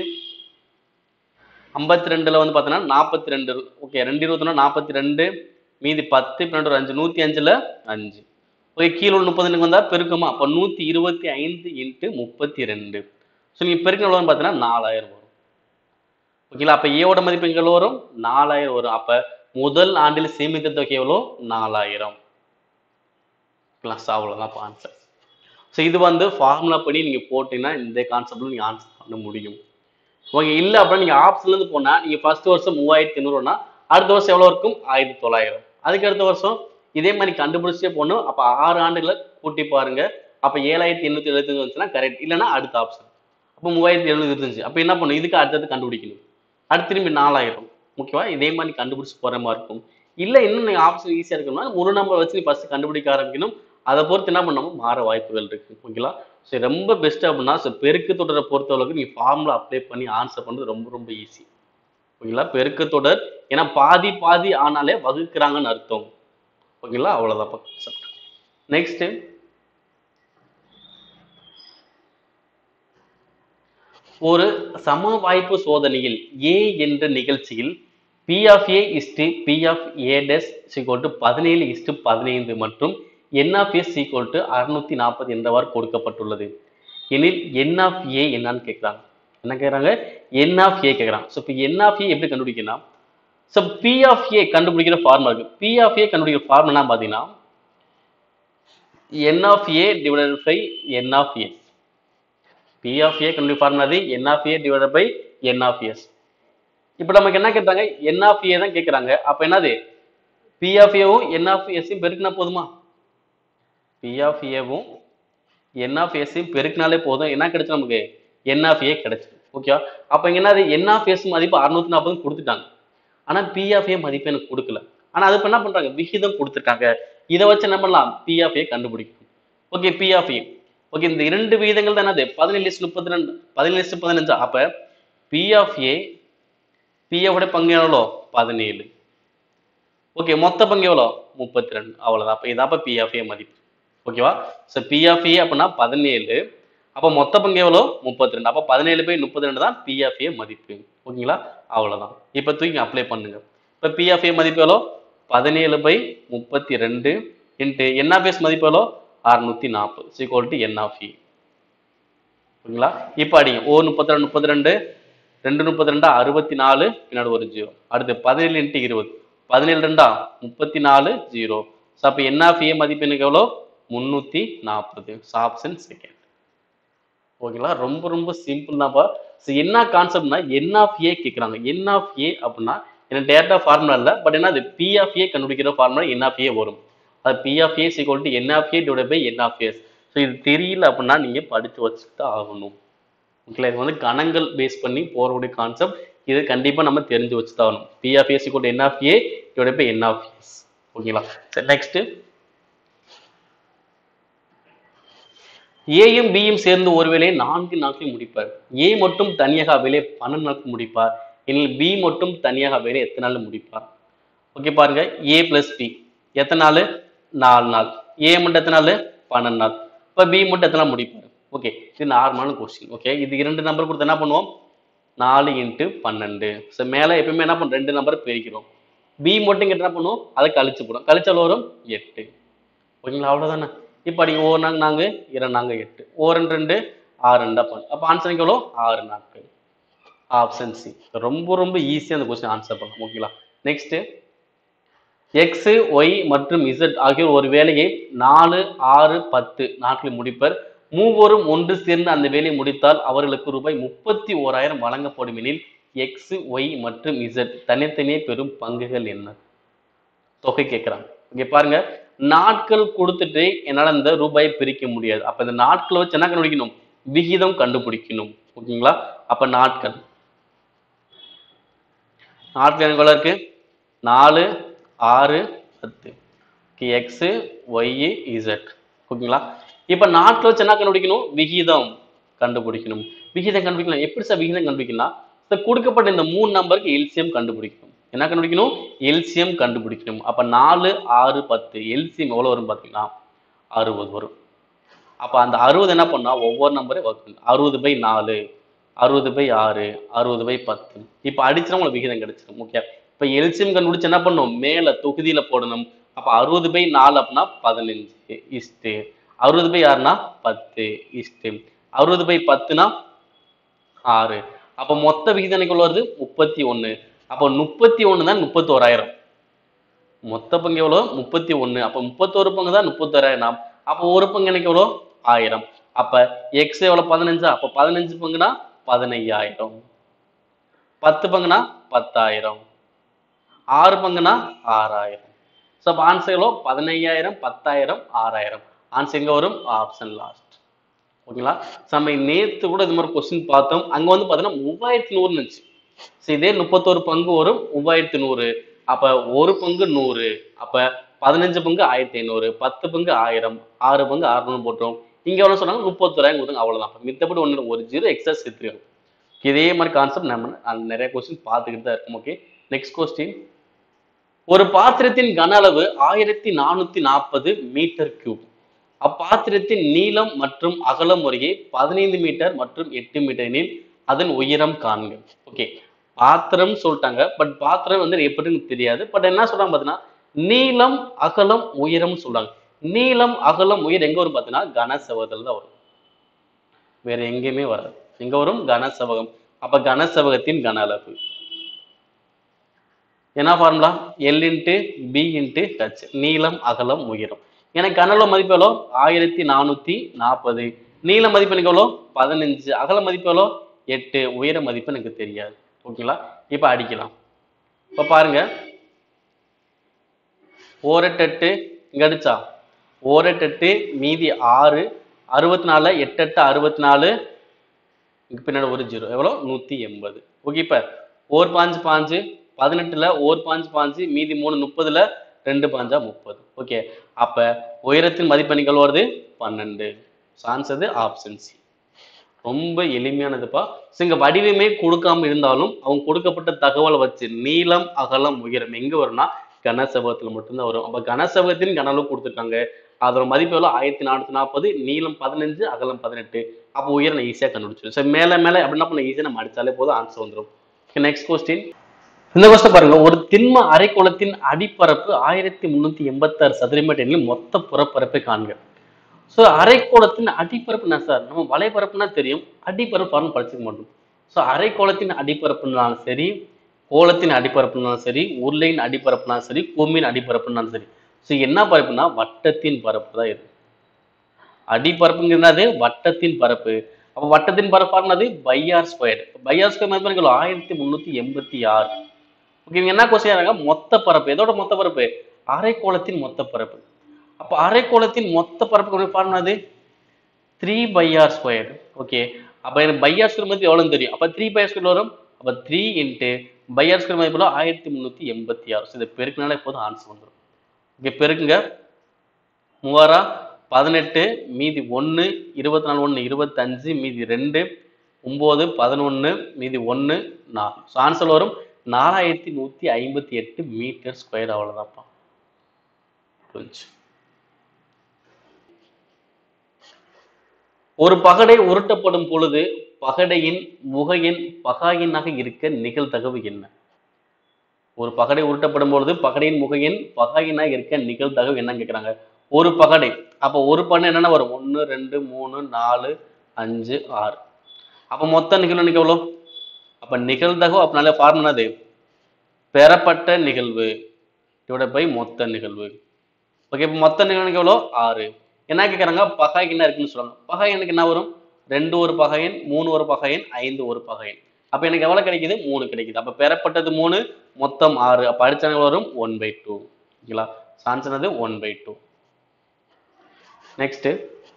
ஐம்பத்தி ரெண்டுல வந்து பார்த்தீங்கன்னா நாற்பத்தி ரெண்டு ஓகே ரெண்டு இருபத்தொன்று நாற்பத்தி ரெண்டு மீதி பத்து பன்னெண்டு ஒரு அஞ்சு நூற்றி அஞ்சில் அஞ்சு ஓகே கீழே உள்ள முப்பதுக்கு வந்தால் பெருக்குமா அப்போ நூற்றி இருபத்தி ஐந்து இன்ட்டு முப்பத்தி ரெண்டு ஸோ நீங்கள் பெருக்கின எவ்வளோன்னு பார்த்தீங்கன்னா நாலாயிரம் வரும் ஓகேங்களா அப்போ ஏவோட மதிப்பு எங்கே எவ்வளோ வரும் நாலாயிரம் வரும் அப்போ முதல் ஆண்டில் சேமித்த தொகை எவ்வளோ நாலாயிரம் கிளாஸ் அவ்வளோதான் ஆன்சர் ஸோ இது வந்து ஃபார்முலா படி நீங்கள் போட்டீங்கன்னா இந்த கான்செப்டில் நீங்கள் ஆன்சர் பண்ண முடியும் ஓகே இல்லை அப்படின்னா நீங்கள் ஆப்ஷன்லேருந்து போனால் நீங்கள் ஃபர்ஸ்ட் வருஷம் மூவாயிரத்தி எண்ணூறுனா அடுத்த வருஷம் எவ்வளோ இருக்கும் ஆயிரத்தி தொள்ளாயிரம் அதுக்கு அடுத்த வருஷம் இதே மாதிரி கண்டுபிடிச்சே போகணும் அப்போ ஆறு ஆண்டுகளை கூட்டி பாருங்க அப்போ ஏழாயிரத்தி எண்ணூற்றி எழுபத்தஞ்சு வந்துச்சுன்னா கரெக்ட் இல்லைன்னா அடுத்த ஆப்ஷன் அப்போ மூவாயிரத்தி எழுநூத்தி இருபத்தஞ்சு அப்போ என்ன பண்ணும் இதுக்கு அடுத்தது கண்டுபிடிக்கணும் அடுத்து திரும்பி நாலாயிரம் ஓகேவா இதே மாதிரி கண்டுபிடிச்சு போகிற மாதிரி இருக்கும் இல்லை இன்னும் நீங்கள் ஆப்ஷன் ஈஸியாக இருக்கணும்னா ஒரு நம்பர் வச்சு நீ ஃபஸ்ட்டு கண்டுபிடிக்க ஆரம்பிக்கணும் அதை பொறுத்து என்ன பண்ணணும் மாற வாய்ப்புகள் இருக்கு ஓகேங்களா சரி ரொம்ப பெஸ்ட் அப்படின்னா ஸோ பெருக்கு தொடரை பொறுத்தளவுக்கு நீங்கள் ஃபார்முலா அப்ளை பண்ணி ஆன்சர் பண்ணுறது ரொம்ப ரொம்ப ஈஸி ஓகேங்களா பெருக்கு தொடர் ஏன்னா பாதி பாதி ஆனாலே வகுக்கிறாங்கன்னு அர்த்தம் ஓகேங்களா அவ்வளோதான் கான்செப்ட் நெக்ஸ்ட் ஒரு சம வாய்ப்பு சோதனையில் ஏ என்ற நிகழ்ச்சியில் P of A is to P of A டெஸ் சீக்வல் டு பதினேழு இஸ்டு பதினைந்து மற்றும் N of S equal to அறுநூத்தி நாற்பது என்றவாறு கொடுக்கப்பட்டுள்ளது எனில் என் ஆஃப் ஏ என்னன்னு கேட்குறாங்க என்ன கேட்குறாங்க என் ஆஃப் ஏ கேட்குறாங்க ஸோ இப்போ என் ஆஃப் ஏ எப்படி கண்டுபிடிக்கலாம் ஸோ பி ஆஃப் ஏ கண்டுபிடிக்கிற ஃபார்முலா இருக்கு பி ஆஃப் ஏ கண்டுபிடிக்கிற ஃபார்முலா பார்த்தீங்கன்னா N of A divided by N of S P of A கண்டுபிடி ஃபார்முலா அது N of A divided by N of S இப்போ நமக்கு என்ன கேட்டாங்க என் ஆஃப் ஏ தான் கேட்குறாங்க அப்போ என்னது பி ஆஃப் ஏவும் என் ஆஃப் எஸ்ஸையும் பெருக்கினா போதுமா பி ஆஃப் ஏவும் என் ஆஃப் எஸ்ஸையும் பெருக்கினாலே போதும் என்ன கிடைச்சு நமக்கு என் ஆஃப் ஏ கிடைச்சிடும் ஓகேவா அப்போ இங்க என்னது என் ஆஃப் எஸ் மதிப்பு அறுநூத்தி நாற்பது கொடுத்துட்டாங்க ஆனா பி ஆஃப் ஏ மதிப்பு எனக்கு கொடுக்கல ஆனா அது இப்ப என்ன பண்றாங்க விகிதம் கொடுத்துருக்காங்க இதை வச்சு என்ன பண்ணலாம் பி ஆஃப் ஏ கண்டுபிடிக்கும் okay P of A okay இந்த இரண்டு விகிதங்கள் தான் என்னது பதினேழு முப்பத்தி ரெண்டு பதினேழு பதினஞ்சு அப்ப பி ஆஃப் ஏ பியோட பங்கு எவ்வளோ பதினேழு ஓகே மொத்த பங்கு எவ்வளோ முப்பத்தி ரெண்டு அவ்வளோதான் அப்போ இதாப்ப பி ஆஃப் ஏ மதிப்பு ஓகேவா ஸோ பி ஆஃப் ஏ அப்படின்னா பதினேழு அப்போ மொத்த பங்கு எவ்வளோ முப்பத்தி ரெண்டு அப்போ பதினேழு பை முப்பத்தி ரெண்டு தான் பி ஆஃப் ஏ மதிப்பு ஓகேங்களா அவ்வளவுதான் இப்போ தூக்கி அப்ளை பண்ணுங்க இப்போ பி ஆஃப் ஏ மதிப்பு எவ்வளோ பதினேழு பை முப்பத்தி ரெண்டு இன்ட்டு என்ஆஃப்எஸ் மதிப்பு எவ்வளோ அறுநூத்தி நாற்பது equal to N of A ஓகேங்களா இப்போ அடிங்க ஓ முப்பத்தி ரெண்டு முப்பத்தி ரெண்டு ரெண்டு முப்பத்தி ரெண்டா அறுபத்தி நாலு பின்னாடி ஒரு ஜீரோ அடுத்து பதினேழு இன்ட்டு இருபது பதினேழு ரெண்டா முப்பத்தி நாலு ஜீரோ ஸோ அப்போ என் ஆஃப் ஏ மதிப்பு எனக்கு எவ்வளோ முந்நூற்றி நாற்பது ஆப்ஷன் செகண்ட் ஓகேங்களா ரொம்ப ரொம்ப சிம்பிள் தான்ப்பா ஸோ என்ன கான்செப்ட்னா என் ஆஃப் ஏ கேட்குறாங்க என் ஆஃப் ஏ அப்படின்னா என்ன டேரக்டா ஃபார்முலா இல்லை பட் என்ன அது பி ஆஃப் ஏ கண்டுபிடிக்கிற ஃபார்முலா என் ஆஃப் ஏ வரும் அது P of A equal to N of A divide by N of S so இது தெரியல அப்படின்னா நீங்க படிச்சு வச்சுட்டு ஆகணும் ஓகேங்களா இது வந்து கணங்கள் பேஸ் பண்ணி போறக்கூடிய கான்செப்ட் இது கண்டிப்பா நம்ம தெரிஞ்சு வச்சு தான் ஆகணும் P of A equal to N of A divide by N of S ஓகேங்களா சரி நெக்ஸ்ட் ஏயும் பியும் சேர்ந்து ஒரு வேலையை நான்கு நாட்களில் முடிப்பார் ஏ மட்டும் தனியாக வேலையை பன்னெண்டு நாட்கள் முடிப்பார் எனில் பி மட்டும் தனியாக வேலையை எத்தனை நாள் முடிப்பார் ஓகே பாருங்க ஏ பிளஸ் பி எத்தனை நாள் நாலு நாள் ஏ மட்டும் எத்தனை நாள் பன்னெண்டு நாள் இப்போ பி மட்டும் எத்தனை நாள் முடிப்பார் ஓகே இது நார்மலான கொஸ்டின் ஓகே இது இரண்டு நம்பர் கொடுத்து என்ன பண்ணுவோம் நாலு இன்ட்டு பன்னெண்டு ஸோ மேலே எப்பயுமே என்ன பண்ணும் ரெண்டு நம்பர் பிரிக்கிறோம் பி மட்டும் கிட்ட என்ன பண்ணுவோம் அதை கழிச்சு போடும் கழிச்சால் வரும் எட்டு ஓகேங்களா அவ்வளோதானே இப்போ அடி ஓ நாங்க நாங்க இரண்டு நாங்க எட்டு ஓ ரெண்டு ரெண்டு ஆறு ரெண்டா பண்ணு அப்போ ஆன்சர் எவ்வளோ ஆறு நாட்கள் ஆப்ஷன் சி ரொம்ப ரொம்ப ஈஸியாக அந்த கொஸ்டின் ஆன்சர் பண்ணலாம் ஓகேங்களா நெக்ஸ்ட் எக்ஸ் ஒய் மற்றும் இசட் ஆகியோர் ஒரு வேலையை நாலு ஆறு பத்து நாட்களில் முடிப்பர் மூவரும் ஒன்று சேர்ந்து அந்த வேலையை முடித்தால் அவர்களுக்கு ரூபாய் முப்பத்தி ஓராயிரம் வழங்கப்படும் எனில் எக்ஸ் ஒய் மற்றும் இசட் தனித்தனியே பெறும் பங்குகள் என்ன தொகை கேட்குறாங்க இங்க பாருங்க நாட்கள் கொடுத்துட்டு என்னால இந்த ரூபாயை பிரிக்க முடியாது அப்ப இந்த நாட்களை வச்சு என்ன கண்டுபிடிக்கணும் விகிதம் கண்டுபிடிக்கணும் ஓகேங்களா அப்ப நாட்கள் நாட்கள் எனக்கு எவ்வளவு இருக்கு நாலு ஆறு பத்து எக்ஸ் ஒய் இசட் ஓகேங்களா இப்ப நாட்களை வச்சு என்ன கண்டுபிடிக்கணும் விகிதம் கண்டுபிடிக்கணும் விகிதம் கண்டுபிடிக்கலாம் எப்படி சார் விகிதம் கண்டுபிடிக்கலாம் இந்த கொடுக்கப்பட்ட இந்த மூணு நம்பருக்கு எல்சிஎம் கண்டுபிடிக்கணும் என்ன கண்டுபிடிக்கணும் எல்சிஎம் கண்டுபிடிக்கணும் அப்ப நாலு ஆறு பத்து எல்சிஎம் எவ்வளவு வரும் பாத்தீங்கன்னா அறுபது வரும் அப்ப அந்த அறுபது என்ன பண்ணா ஒவ்வொரு நம்பரே வகுக்கணும் அறுபது பை நாலு அறுபது பை ஆறு அறுபது பை பத்து இப்ப அடிச்சா உங்களுக்கு விகிதம் கிடைச்சிடும் ஓகே இப்ப எல்சிஎம் கண்டுபிடிச்சு என்ன பண்ணும் மேல தொகுதியில போடணும் அப்ப அறுபது பை நாலு அப்படின்னா பதினஞ்சு இஸ்டு அறுபது பை ஆறுனா பத்து இஸ்டு அறுபது பை பத்துனா ஆறு அப்ப மொத்த விகிதம் எனக்கு எவ்வளவு வருது முப்பத்தி ஒண்ணு அப்போ முப்பத்தி ஒண்ணு தான் முப்பத்தோராயிரம் மொத்த பங்கு எவ்வளோ முப்பத்தி ஒண்ணு அப்ப முப்பத்தோரு பங்கு தான் முப்பத்தோராயிரம் அப்போ ஒரு பங்கு எனக்கு எவ்வளோ ஆயிரம் அப்ப எக்ஸ் எவ்வளவு பதினஞ்சா அப்ப பதினஞ்சு பங்குனா பதினையாயிரம் பத்து பங்குனா பத்தாயிரம் ஆறு பங்குனா ஆறாயிரம் ஸோ அப்போ ஆன்சர் எவ்வளோ பதினையாயிரம் பத்தாயிரம் ஆறாயிரம் ஆன்சர் எங்க வரும் ஆப்ஷன் லாஸ்ட் ஓகேங்களா So, நம்ம நேத்து கூட இது மாதிரி கொஸ்டின் பார்த்தோம் அங்க வந்து பார்த்தீங்கன்னா மூவாயிரத்தி நூறுன்னு இருந்துச்சு ஸோ இதே முப்பத்தோரு பங்கு வரும் மூவாயிரத்தி நூறு அப்ப ஒரு பங்கு நூறு அப்ப பதினஞ்சு பங்கு ஆயிரத்தி ஐநூறு பத்து பங்கு ஆயிரம் ஆறு பங்கு அறுநூறு போட்டோம் இங்க எவ்வளவு சொன்னாங்க முப்பத்தோராயிரம் கொடுத்தாங்க அவ்வளவுதான் அப்ப மித்தபடி ஒன்று ஒரு ஜீரோ எக்ஸ்ட்ரா சேர்த்துருக்கோம் இதே மாதிரி கான்செப்ட் நம்ம அந்த நிறைய கொஸ்டின் பார்த்துக்கிட்டு தான் இருக்கும் ஓகே நெக்ஸ்ட் கொஸ்டின் ஒரு பாத்திரத்தின் கன அளவு ஆயிரத்தி நானூத்தி நாற்பது மீட்டர் கியூப் அப்பாத்திரத்தின் நீளம் மற்றும் அகலம் முறையே பதினைந்து மீட்டர் மற்றும் எட்டு மீட்டர் எனில் அதன் உயரம் காண்க ஓகே பாத்திரம் சொல்லிட்டாங்க பட் பாத்திரம் வந்து எப்படின்னு தெரியாது பட் என்ன சொல்றாங்க பார்த்தீங்கன்னா நீளம் அகலம் உயரம் சொல்றாங்க நீளம் அகலம் உயரம் எங்க வரும் பார்த்தீங்கன்னா கனசெவகத்தில் தான் வரும் வேற எங்கேயுமே வராது எங்க வரும் கனசெவகம் அப்ப கனசெவகத்தின் கன அளவு என்ன formula L into B into H நீளம் அகலம் உயரம் எனக்கு கனளவு மதிப்பு எவ்வளோ ஆயிரத்தி நானூத்தி நாற்பது நீள மதிப்பு எனக்கு எவ்வளோ பதினஞ்சு அகல மதிப்பு எவ்வளோ எட்டு உயர மதிப்பு எனக்கு தெரியாது ஓகேங்களா இப்போ அடிக்கலாம் இப்போ பாருங்க ஓரெட்டு இங்க அடிச்சா ஓரெட்டு மீதி ஆறு அறுபத்தி நாலு எட்டு எட்டு அறுபத்தி நாலு இங்க பின்னாடி ஒரு ஜீரோ எவ்வளோ நூத்தி எண்பது ஓகே இப்ப ஓர் பாஞ்சு பாஞ்சு பதினெட்டுல ஓர் பாஞ்சு பாஞ்சு மீதி மூணு முப்பதுல ரெண்டு பாஞ்சா முப்பது ஓகே அப்ப உயரத்தின் மதிப்பெண்கள் வருது பன்னெண்டு சான்சது ஆப்ஷன் சி ரொம்ப எளிமையானதுப்பா ஸோ இங்க வடிவமே கொடுக்காம இருந்தாலும் அவங்க கொடுக்கப்பட்ட தகவலை வச்சு நீளம் அகலம் உயரம் எங்க வரும்னா கனசெவகத்துல மட்டும்தான் வரும் அப்ப கனசெவகத்தின் கன அளவு கொடுத்துருக்காங்க அதோட மதிப்பு எவ்வளோ ஆயிரத்தி நானூற்றி நாற்பது நீளம் பதினஞ்சு அகலம் பதினெட்டு அப்போ உயரம் ஈஸியாக கண்டுபிடிச்சிடும் சரி மேலே மேலே அப்படின்னா பண்ண ஈஸியாக நம்ம அடிச்சாலே போதும் ஆன்சர் வந்துடும் நெக்ஸ்ட் கொஸ்டின் இந்த கொஸ்டின் பாருங்க ஒரு திண்ம அரைக்கோளத்தின் அடிப்பரப்பு ஆயிரத்தி முன்னூத்தி எண்பத்தாறு சதுரமீட்டர் எண்ணில் மொத்த புறப்பரப்பை காண்க ஸோ அரைக்கோளத்தின் அடிப்பரப்பு என்ன சார் நம்ம வலைப்பரப்புனா தெரியும் அடிப்பரப்பு பாருங்க படிச்சுக்க மாட்டோம் ஸோ அரைக்கோளத்தின் அடிப்பரப்புனாலும் சரி கோலத்தின் அடிப்பரப்புனாலும் சரி உருளையின் அடிப்பரப்புனாலும் சரி பூமியின் அடிப்பரப்புனாலும் சரி ஸோ என்ன பரப்புனா வட்டத்தின் பரப்பு தான் இது அடிப்பரப்புங்கிறது வட்டத்தின் பரப்பு அப்போ வட்டத்தின் பரப்பானது பையார் ஸ்கொயர் பையார் ஸ்கொயர் மதிப்பு ஆயிரத்தி முந்நூற்றி எண்பத்தி ஆறு ஓகே இவங்க என்ன கொஸ்டின் மொத்த பரப்பு எதோட மொத்த பரப்பு அரைக்கோளத்தின் மொத்த பரப்பு அப்போ அரைக்கோளத்தின் மொத்த பரப்பு பாருனது த்ரீ பையார் ஸ்கொயர் ஓகே அப்போ எனக்கு பையார் ஸ்கொயர் மதிப்பு எவ்வளோன்னு தெரியும் அப்போ த்ரீ பையார் ஸ்கொயர் வரும் அப்போ த்ரீ இன்ட்டு பையார் ஸ்கொயர் மதிப்பு ஆயிரத்தி முந்நூற்றி எண்பத்தி ஆறு ஸோ இதை பெருக்கினாலே போதும் ஆன்சர் வந்துடும் ஓகே பெருக்குங்க மூவாரா பதினெட்டு மீதி ஒன்று இருபத்தி நாலு ஒன்று இருபத்தஞ்சு மீதி ரெண்டு ஒம்பது பதினொன்று மீதி ஒன்று நாலு ஸோ ஆன்சர் வரும் நாலாயிரத்தி நூற்றி ஐம்பத்தி எட்டு மீட்டர் ஸ்கொயர் அவ்வளோதான்ப்பா புரிஞ்சு ஒரு பகடை உருட்டப்படும் பொழுது பகடையின் முகையின் பகாயினாக இருக்க நிகழ்தகவு என்ன ஒரு பகடை உருட்டப்படும் பொழுது பகடையின் முகையின் பகாயினாக இருக்க நிகழ்தகவு என்னன்னு கேட்குறாங்க ஒரு பகடை அப்போ ஒரு பண்ணு என்னென்ன வரும் ஒன்று ரெண்டு மூணு நாலு அஞ்சு ஆறு அப்போ மொத்த நிகழ்வு எவ்வளோ அப்போ நிகழ்தகவு அப்படினால ஃபார்முலா அது பெறப்பட்ட நிகழ்வு டிவைட் பை மொத்த நிகழ்வு ஓகே இப்போ மொத்த நிகழ்வு எவ்வளோ ஆறு என்ன கேட்குறாங்க பகாய்க்கு என்ன இருக்குன்னு சொல்லுவாங்க பகாய் எனக்கு என்ன வரும் ரெண்டு ஒரு பகையன் மூணு ஒரு பகையன் ஐந்து ஒரு பகையன் அப்போ எனக்கு எவ்வளோ கிடைக்குது மூணு கிடைக்குது அப்போ பெறப்பட்டது மூணு மொத்தம் ஆறு அப்போ அடிச்சா வரும் ஒன் பை டூ ஓகேங்களா சான்சனது ஒன் பை டூ நெக்ஸ்ட்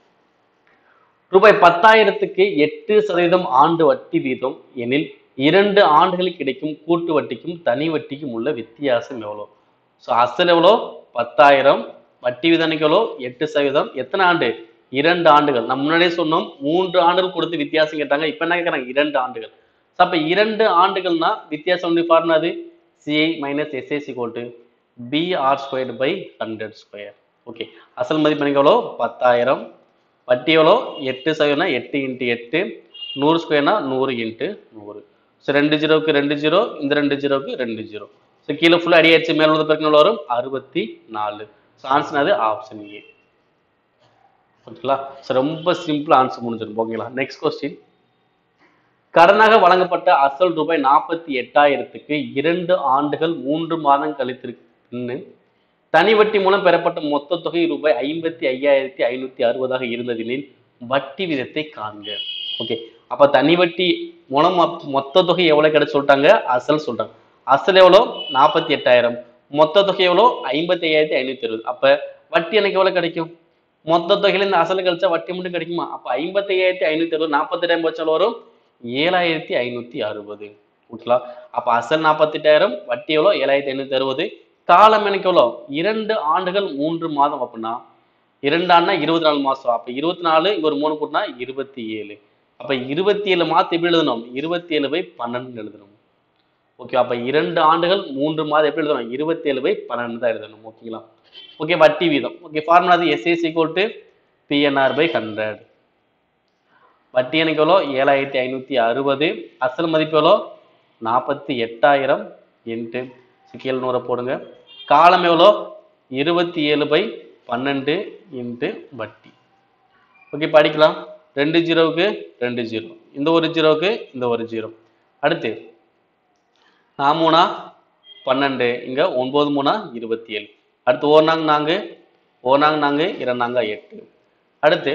ரூபாய் பத்தாயிரத்துக்கு எட்டு சதவீதம் ஆண்டு வட்டி வீதம் எனில் இரண்டு ஆண்டுகளில் கிடைக்கும் கூட்டு வட்டிக்கும் தனி வட்டிக்கும் உள்ள வித்தியாசம் எவ்வளோ ஸோ அசல் எவ்வளோ பத்தாயிரம் வட்டி வீதம் எவ்வளோ எட்டு சதவீதம் எத்தனை ஆண்டு இரண்டு ஆண்டுகள் நம்ம முன்னாடியே சொன்னோம் மூன்று ஆண்டுகள் கொடுத்து வித்தியாசம் கேட்டாங்க இப்போ என்ன கேட்குறாங்க இரண்டு ஆண்டுகள் ஸோ அப்போ இரண்டு ஆண்டுகள்னா வித்தியாசம் வந்து பாருனாது சிஐ மைனஸ் எஸ்ஏசி கோட்டு PR squared by hundred square okay அசல் மதிப்பு எனக்கு எவ்வளோ பத்தாயிரம் வட்டி எவ்வளோ எட்டு சதவீதம்னா எட்டு இன்ட்டு எட்டு நூறு ஸ்கொயர்னா நூறு இன்ட்டு நூறு ஸோ ரெண்டு ஜீரோவுக்கு ரெண்டு ஜீரோ இந்த ரெண்டு ஜீரோவுக்கு ரெண்டு ஜீரோ ஸோ கீழே ஃபுல்லாக அடியாச்சு மேலே உள்ள பெருக்கின எவ்வளோ வரும் அறுபத்தி நாலு ஸோ ஆன்சர் அது ஆப்ஷன் ஏ ஓகேங்களா ஸோ ரொம்ப சிம்பிள் ஆன்சர் முடிஞ்சிடும் ஓகேங்களா நெக்ஸ்ட் கொஸ்டின் கடனாக வழங்கப்பட்ட அசல் ரூபாய் நாற்பத்தி எட்டாயிரத்துக்கு இரண்டு ஆண்டுகள் மூன்று மாதம் கழித்திருக்கு தனி வட்டி மூலம் பெறப்பட்ட மொத்த தொகை ரூபாய் ஐம்பத்தி ஐயாயிரத்தி ஐநூத்தி அறுபதாக இருந்ததெனில் வட்டி விதத்தை காண்க ஓகே அப்ப தனி வட்டி மூலம் மொ- மொத்த தொகை எவ்வளவு கிடைச்சு சொல்லிட்டாங்க அசல் சொல்றாங்க அசல் எவ்வளோ நாற்பத்தி எட்டாயிரம் மொத்த தொகை எவ்வளோ ஐம்பத்தி ஐயாயிரத்தி ஐநூத்தி அறுபது அப்ப வட்டி எனக்கு எவ்வளவு கிடைக்கும் மொத்த தொகையில இந்த அசல் கழிச்சா வட்டி மட்டும் கிடைக்குமா அப்ப ஐம்பத்தி ஐயாயிரத்தி ஐநூத்தி அறுபது நாற்பத்தி எட்டாயிரம் வச்சாலும் வரும் ஏழாயிரத்தி ஐநூத்தி அறுபது ஓகேங்களா அப்ப அசல் நாற்பத்தெட்டாயிரம் வட்டி எவ்வளோ ஏழாயிரத்தி ஐநூத்தி அறுபது காலம் எனக்கு எவ்வளோ இரண்டு ஆண்டுகள் மூன்று மாதம் அப்படின்னா இரண்டு ஆண்டுனா இருபத்தி நாலு மாசம் அப்ப இருபத்தி நாலு இங்க ஒரு மூணு கூட்டினா இருபத்தி ஏழு அப்ப இருபத்தி ஏழு மாதம் எப்படி எழுதணும் இருபத்தி ஏழு பை பன்னெண்டு எழுதணும் ஓகே அப்ப இரண்டு ஆண்டுகள் மூன்று மாதம் எப்படி எழுதணும் இருபத்தி ஏழு பை பன்னெண்டு தான் எழுதணும் ஓகேங்களா ஓகே வட்டி வீதம் ஓகே ஃபார்முலா அது SAC equal to PNR by hundred வட்டி எனக்கு எவ்வளோ ஏழாயிரத்தி ஐநூற்றி அறுபது அசல் மதிப்பு எவ்வளோ நாற்பத்தி எட்டாயிரம் இன்ட்டு சிக்கல் நூறை போடுங்க காலம் எவ்வளோ இருபத்தி ஏழு பை பன்னெண்டு இன்ட்டு வட்டி ஓகே படிக்கலாம் ரெண்டு ஜீரோவுக்கு ரெண்டு ஜீரோ இந்த ஒரு ஜீரோவுக்கு இந்த ஒரு ஜீரோ அடுத்து நான் மூணா பன்னெண்டு இங்க ஒன்பது மூணா இருபத்தி ஏழு அடுத்து ஓர்னாங்க நான்கு ஓர்னாங்க நான்கு இரண்டாங்க எட்டு அடுத்து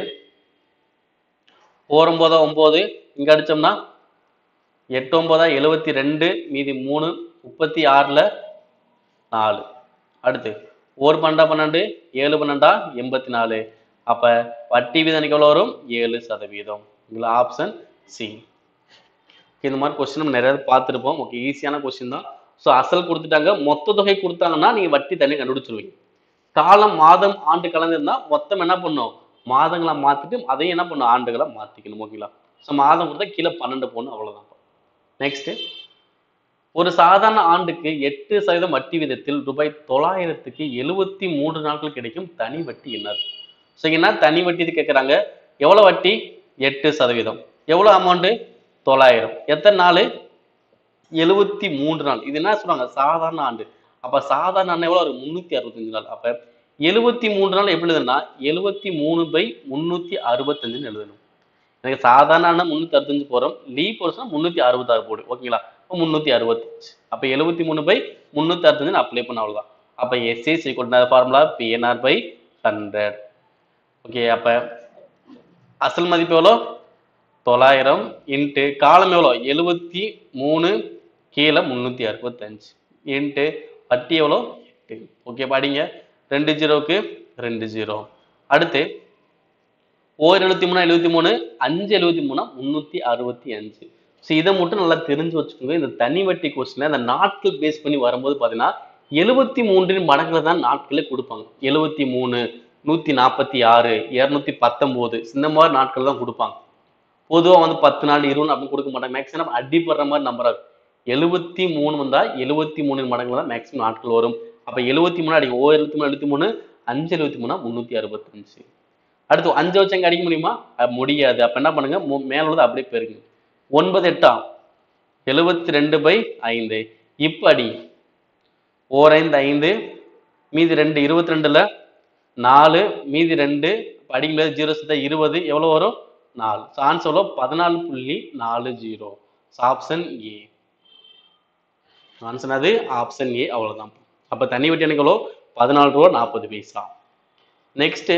ஓரொம்போதா ஒம்பது இங்க அடிச்சோம்னா எட்டு ஒன்பதா எழுபத்தி ரெண்டு மீதி மூணு முப்பத்தி ஆறுல நாலு அடுத்து ஒரு பன்னெண்டா பன்னெண்டு ஏழு பன்னெண்டா எண்பத்தி நாலு அப்ப வட்டி வீதம் எனக்கு எவ்வளவு வரும் ஏழு சதவீதம் இதுல ஆப்ஷன் சி இந்த மாதிரி கொஸ்டின் நம்ம நிறைய பார்த்துருப்போம் ஓகே ஈஸியான கொஸ்டின் தான் ஸோ அசல் கொடுத்துட்டாங்க மொத்த தொகை கொடுத்தாங்கன்னா நீங்க வட்டி தண்ணி கண்டுபிடிச்சிருவீங்க காலம் மாதம் ஆண்டு கலந்துருந்தா மொத்தம் என்ன பண்ணும் மாதங்களா மாத்திட்டு அதையும் என்ன பண்ணும் ஆண்டுகளா மாத்திக்கணும் ஓகேங்களா ஸோ மாதம் கொடுத்தா கீழே பன்னெண்டு போகணும் அவ்வளவுதான் நெக்ஸ்ட் ஒரு சாதாரண ஆண்டுக்கு எட்டு சதவீதம் வட்டி விதத்தில் ரூபாய் தொள்ளாயிரத்துக்கு எழுபத்தி மூன்று நாட்கள் கிடைக்கும் தனி வட்டி என்ன ஸோ என்ன தனி வட்டி இது கேட்குறாங்க எவ்வளோ வட்டி எட்டு சதவீதம் எவ்வளோ அமௌண்ட்டு தொள்ளாயிரம் எத்தனை நாள் எழுபத்தி மூன்று நாள் இது என்ன சொல்றாங்க சாதாரண ஆண்டு அப்ப சாதாரண ஆண்டு எவ்வளோ ஒரு முந்நூற்றி அறுபத்தஞ்சு நாள் அப்ப எழுபத்தி மூன்று நாள் எப்படி எழுதுனா எழுபத்தி மூணு பை முந்நூற்றி அறுபத்தஞ்சுன்னு எழுதணும் எனக்கு சாதாரண ஆண்டு முந்நூற்றி அறுபத்தஞ்சு போகிறோம் லீவ் போர்ஸ்னா முந்நூற்றி அறுபத்தாறு போடு ஓகேங்களா இப்போ முந்நூற்றி அறுபத்தஞ்சு அப்போ எழுபத்தி மூணு பை முந்நூற்றி அறுபத்தஞ்சு அப்ளை பண்ண அவ்வளோதான் அப்போ SA equal formula PNR by hundred okay அப்போ அசல் மதிப்பு எவ்வளோ தொள்ளாயிரம் இன்ட்டு காலம் எவ்வளோ எழுபத்தி மூணு கீழே முந்நூற்றி அறுபத்தஞ்சு இன்ட்டு வட்டி எவ்வளோ எட்டு ஓகே படிங்க ரெண்டு ஜீரோவுக்கு ரெண்டு ஜீரோ அடுத்து ஓர் எழுபத்தி மூணா எழுபத்தி மூணு அஞ்சு எழுபத்தி மூணா முந்நூற்றி அறுபத்தி அஞ்சு ஸோ இதை மட்டும் நல்லா தெரிஞ்சு வச்சுக்கோங்க இந்த தனி வட்டி கொஸ்டின் அந்த நாட்கள் பேஸ் பண்ணி வரும்போது பார்த்தீங்கன்னா எழுபத்தி மூன்றின் மடங்குல தான் நாட்களே கொடுப்பாங்க எழுபத்தி மூணு நூற்றி நாற்பத்தி ஆறு இரநூத்தி பத்தொம்போது இந்த மாதிரி நாட்கள் தான் கொடுப்பாங்க பொதுவாக வந்து பத்து நாள் இருபது நாள் அப்படின்னு கொடுக்க மாட்டாங்க மேக்ஸிமம் அடிப்படுற மாதிரி நம்பர் இருக்கும் எழுபத்தி மூணு வந்தால் எழுபத்தி மூணு மடங்குல தான் மேக்ஸிமம் நாட்கள் வரும் அப்போ எழுபத்தி மூணு அடிக்கும் ஓ எழுபத்தி மூணு எழுபத்தி மூணு அஞ்சு எழுபத்தி மூணா முந்நூற்றி அறுபத்தஞ்சு அடுத்து அஞ்சு வச்சு அங்கே அடிக்க முடியுமா அது முடியாது அப்போ என்ன பண்ணுங்க மு- மேல உள்ளது அப்படியே பெருங்க ஒன்பது எட்டா எழுபத்தி ரெண்டு பை ஐந்து இப்போ அடி ஓர் ஐந்து ஐந்து மீதி ரெண்டு இருபத்தி ரெண்டுல நாலு மீதி ரெண்டு அப்ப அடிக்கும்போது ஜீரோ சேர்த்தா இருபது எவ்வளோ வரும் நாலு ஆன்சர் எவ்வளோ பதினாலு புள்ளி நாலு ஜீரோ ஆப்ஷன் ஏ ஆன்சர் அது ஆப்ஷன் ஏ அவ்வளவுதான் அப்ப தண்ணி வட்டி எனக்கு எவ்வளோ பதினாலு ரூபா நாற்பது பைசா நெக்ஸ்ட்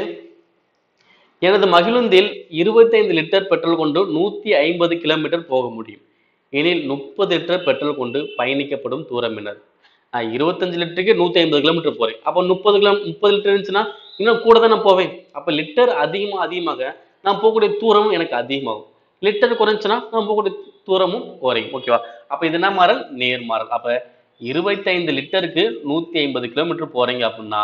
எனது மகிழுந்தில் இருபத்தைந்து லிட்டர் பெட்ரோல் கொண்டு நூத்தி ஐம்பது கிலோமீட்டர் போக முடியும் எனில் முப்பது லிட்டர் பெட்ரோல் கொண்டு பயணிக்கப்படும் தூரம் என்னது நான் இருபத்தஞ்சு லிட்டருக்கு நூத்தி ஐம்பது கிலோமீட்டர் போறேன் அப்போ முப்பது கிலோ முப்பது லிட்டர் இருந்துச்சுன்னா இன்னும் கூட தான் நான் போவேன் அப்ப லிட்டர் அதிகமா அதிகமாக நான் போகக்கூடிய தூரமும் எனக்கு அதிகமாகும் லிட்டர் குறைஞ்சுன்னா நான் போகக்கூடிய தூரமும் குறையும் ஓகேவா அப்ப இது என்ன மாறல் நேர்மாறல் அப்ப இருபத்தைந்து லிட்டருக்கு நூத்தி ஐம்பது கிலோமீட்டர் போறீங்க அப்படின்னா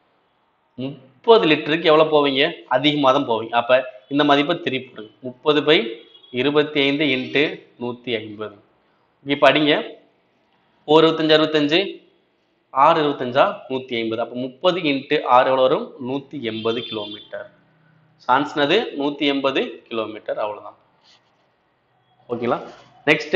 முப்பது லிட்டருக்கு எவ்வளவு போவீங்க அதிகமாக தான் போவீங்க அப்ப இந்த மதிப்பை திருப்பி போடுங்க முப்பது பை இருபத்தி ஐந்து இன்ட்டு நூத்தி ஐம்பது இப்போ அடிங்க ஒரு இருபத்தஞ்சு அறுபத்தஞ்சு ஆறு இருபத்தஞ்சா நூத்தி ஐம்பது அப்போ முப்பது இன்ட்டு ஆறு எவ்வளோ வரும் நூத்தி எண்பது கிலோமீட்டர் சான்ஸ்னது நூத்தி எண்பது கிலோமீட்டர் அவ்வளவுதான் ஓகேங்களா நெக்ஸ்ட்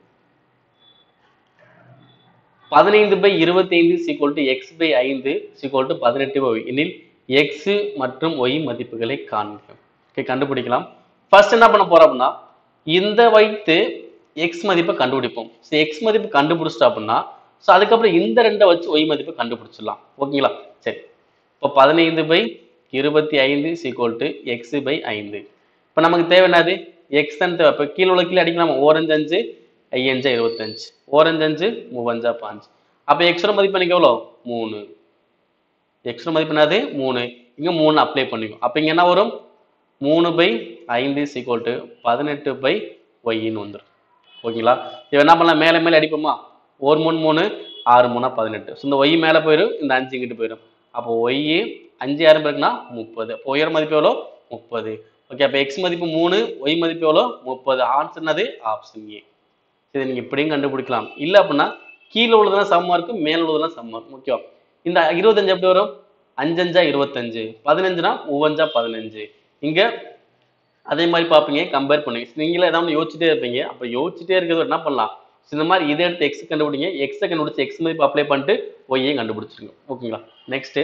பதினைந்து பை இருபத்தி ஐந்து சீக்வல் டு எக்ஸ் பை ஐந்து சீக்வல் டு பதினெட்டு பை எனில் எக்ஸ் மற்றும் ஒய் மதிப்புகளை காண்க ஓகே கண்டுபிடிக்கலாம் ஃபர்ஸ்ட் என்ன பண்ண போறோம் அப்படின்னா இந்த வைத்து எக்ஸ் மதிப்பை கண்டுபிடிப்போம் ஸோ எக்ஸ் மதிப்பு கண்டுபிடிச்சிட்டோம் அப்படின்னா ஸோ அதுக்கப்புறம் இந்த ரெண்டை வச்சு ஒய் மதிப்பை கண்டுபிடிச்சிடலாம் ஓகேங்களா சரி இப்போ பதினைந்து பை இருபத்தி ஐந்து சீக்வல் டு எக்ஸ் பை ஐந்து இப்போ நமக்கு தேவை என்னது எக்ஸ் தான் தேவை இப்போ கீழே உள்ள கீழே அடிக்கலாம் ஓரஞ்சு அஞ்சு ஐயஞ்சா இருபத்தஞ்சு ஓரஞ்சு அஞ்சு மூவஞ்சா பாஞ்சு அப்போ எக்ஸோட மதிப்பு எனக்கு எவ்வளோ மூணு எக்ஸோட மதிப்பு என்னது மூணு இங்கே மூணு அப்ளை பண்ணிக்கும் அப்போ இங்கே என்ன வரும் மூணு பை ஐந்து சீக்வல் டு பதினெட்டு பை ஒய்ன்னு வந்துடும் ஓகேங்களா இப்போ என்ன பண்ணலாம் மேலே மேலே அடிப்போமா ஒரு மூணு மூணு ஆறு மூணா பதினெட்டு ஸோ இந்த ஒய் மேலே போயிடும் இந்த அஞ்சு இங்கிட்டு போயிடும் அப்போ ஒய் அஞ்சு யாரும் இருக்குன்னா முப்பது அப்போ உயர் மதிப்பு எவ்வளோ முப்பது ஓகே அப்போ எக்ஸ் மதிப்பு மூணு ஒய் மதிப்பு எவ்வளோ முப்பது ஆன்சர் என்னது ஆப்ஷன் ஏ இதை நீங்கள் இப்படியும் கண்டுபிடிக்கலாம் இல்லை அப்படின்னா கீழே உள்ளதெல்லாம் சமமாக இருக்கும் மேலே உள்ளதெல்லாம் சமமாக இருக்கும் ஓகேவா இந்த இருபத்தஞ்சு எப்படி வரும் அஞ்சஞ்சா இருபத்தஞ்சு பதினஞ்சுனா மூவஞ்சா பதினஞ்சு இங்கே அதே மாதிரி பார்ப்பீங்க கம்பேர் பண்ணுவீங்க நீங்களே ஏதாவது யோசிச்சுட்டே இருப்பீங்க அப்போ யோசிச்சுட்டே இருக்கிறது என்ன பண்ணலாம் இந்த மாதிரி இதை எடுத்து எக்ஸ் கண்டுபிடிங்க எக்ஸை கண்டுபிடிச்சு எக்ஸ் மதிப்பு அப்ளை பண்ணிட்டு ஒய்யையும் கண்டுபிடிச்சிருங்க ஓகேங்களா next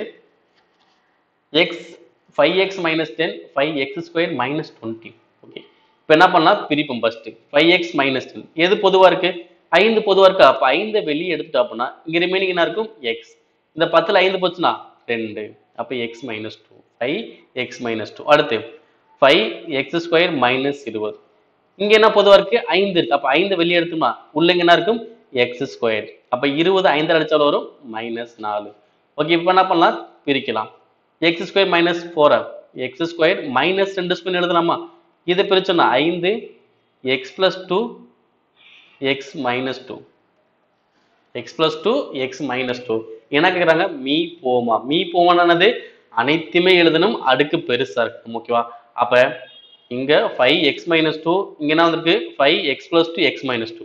X five X minus ten five X square minus twenty okay இப்போ என்ன பண்ணலாம் பிரிப்போம் first five X minus ten எது பொதுவாக இருக்கு ஐந்து பொதுவாக இருக்கு அப்போ ஐந்தை வெளியே எடுத்துட்டோம் அப்படின்னா இங்கே ரிமைனிங் என்ன இருக்கும் எக்ஸ் இந்த பத்தில் ஐந்து போச்சுன்னா ரெண்டு அப்போ X minus two five X minus two அடுத்து ஃபைவ் எக்ஸ் ஸ்கொயர் மைனஸ் இருபது இங்க என்ன பொதுவா இருக்கு ஐந்து இருக்கு அப்ப ஐந்து வெளியே எடுத்தோம்னா உள்ள இங்க என்ன இருக்கும் எக்ஸ் ஸ்கொயர் அப்ப இருபது ஐந்து அடிச்சாலும் வரும் மைனஸ் நாலு ஓகே இப்போ என்ன பண்ணலாம் பிரிக்கலாம் X square minus four X square minus ரெண்டு ஸ்கொயர் எழுதலாமா இதை பிரிச்சோம்னா ஐந்து X plus two X minus two X plus two X minus two என்ன கேட்குறாங்க மீ போமா மீ போமானது அனைத்துமே எழுதணும் அடுக்கு பெருசா இருக்கு ஓகேவா அப்ப இங்க ஃபைவ் எக்ஸ் மைனஸ் டூ இங்க என்ன வந்திருக்கு five X plus two X minus two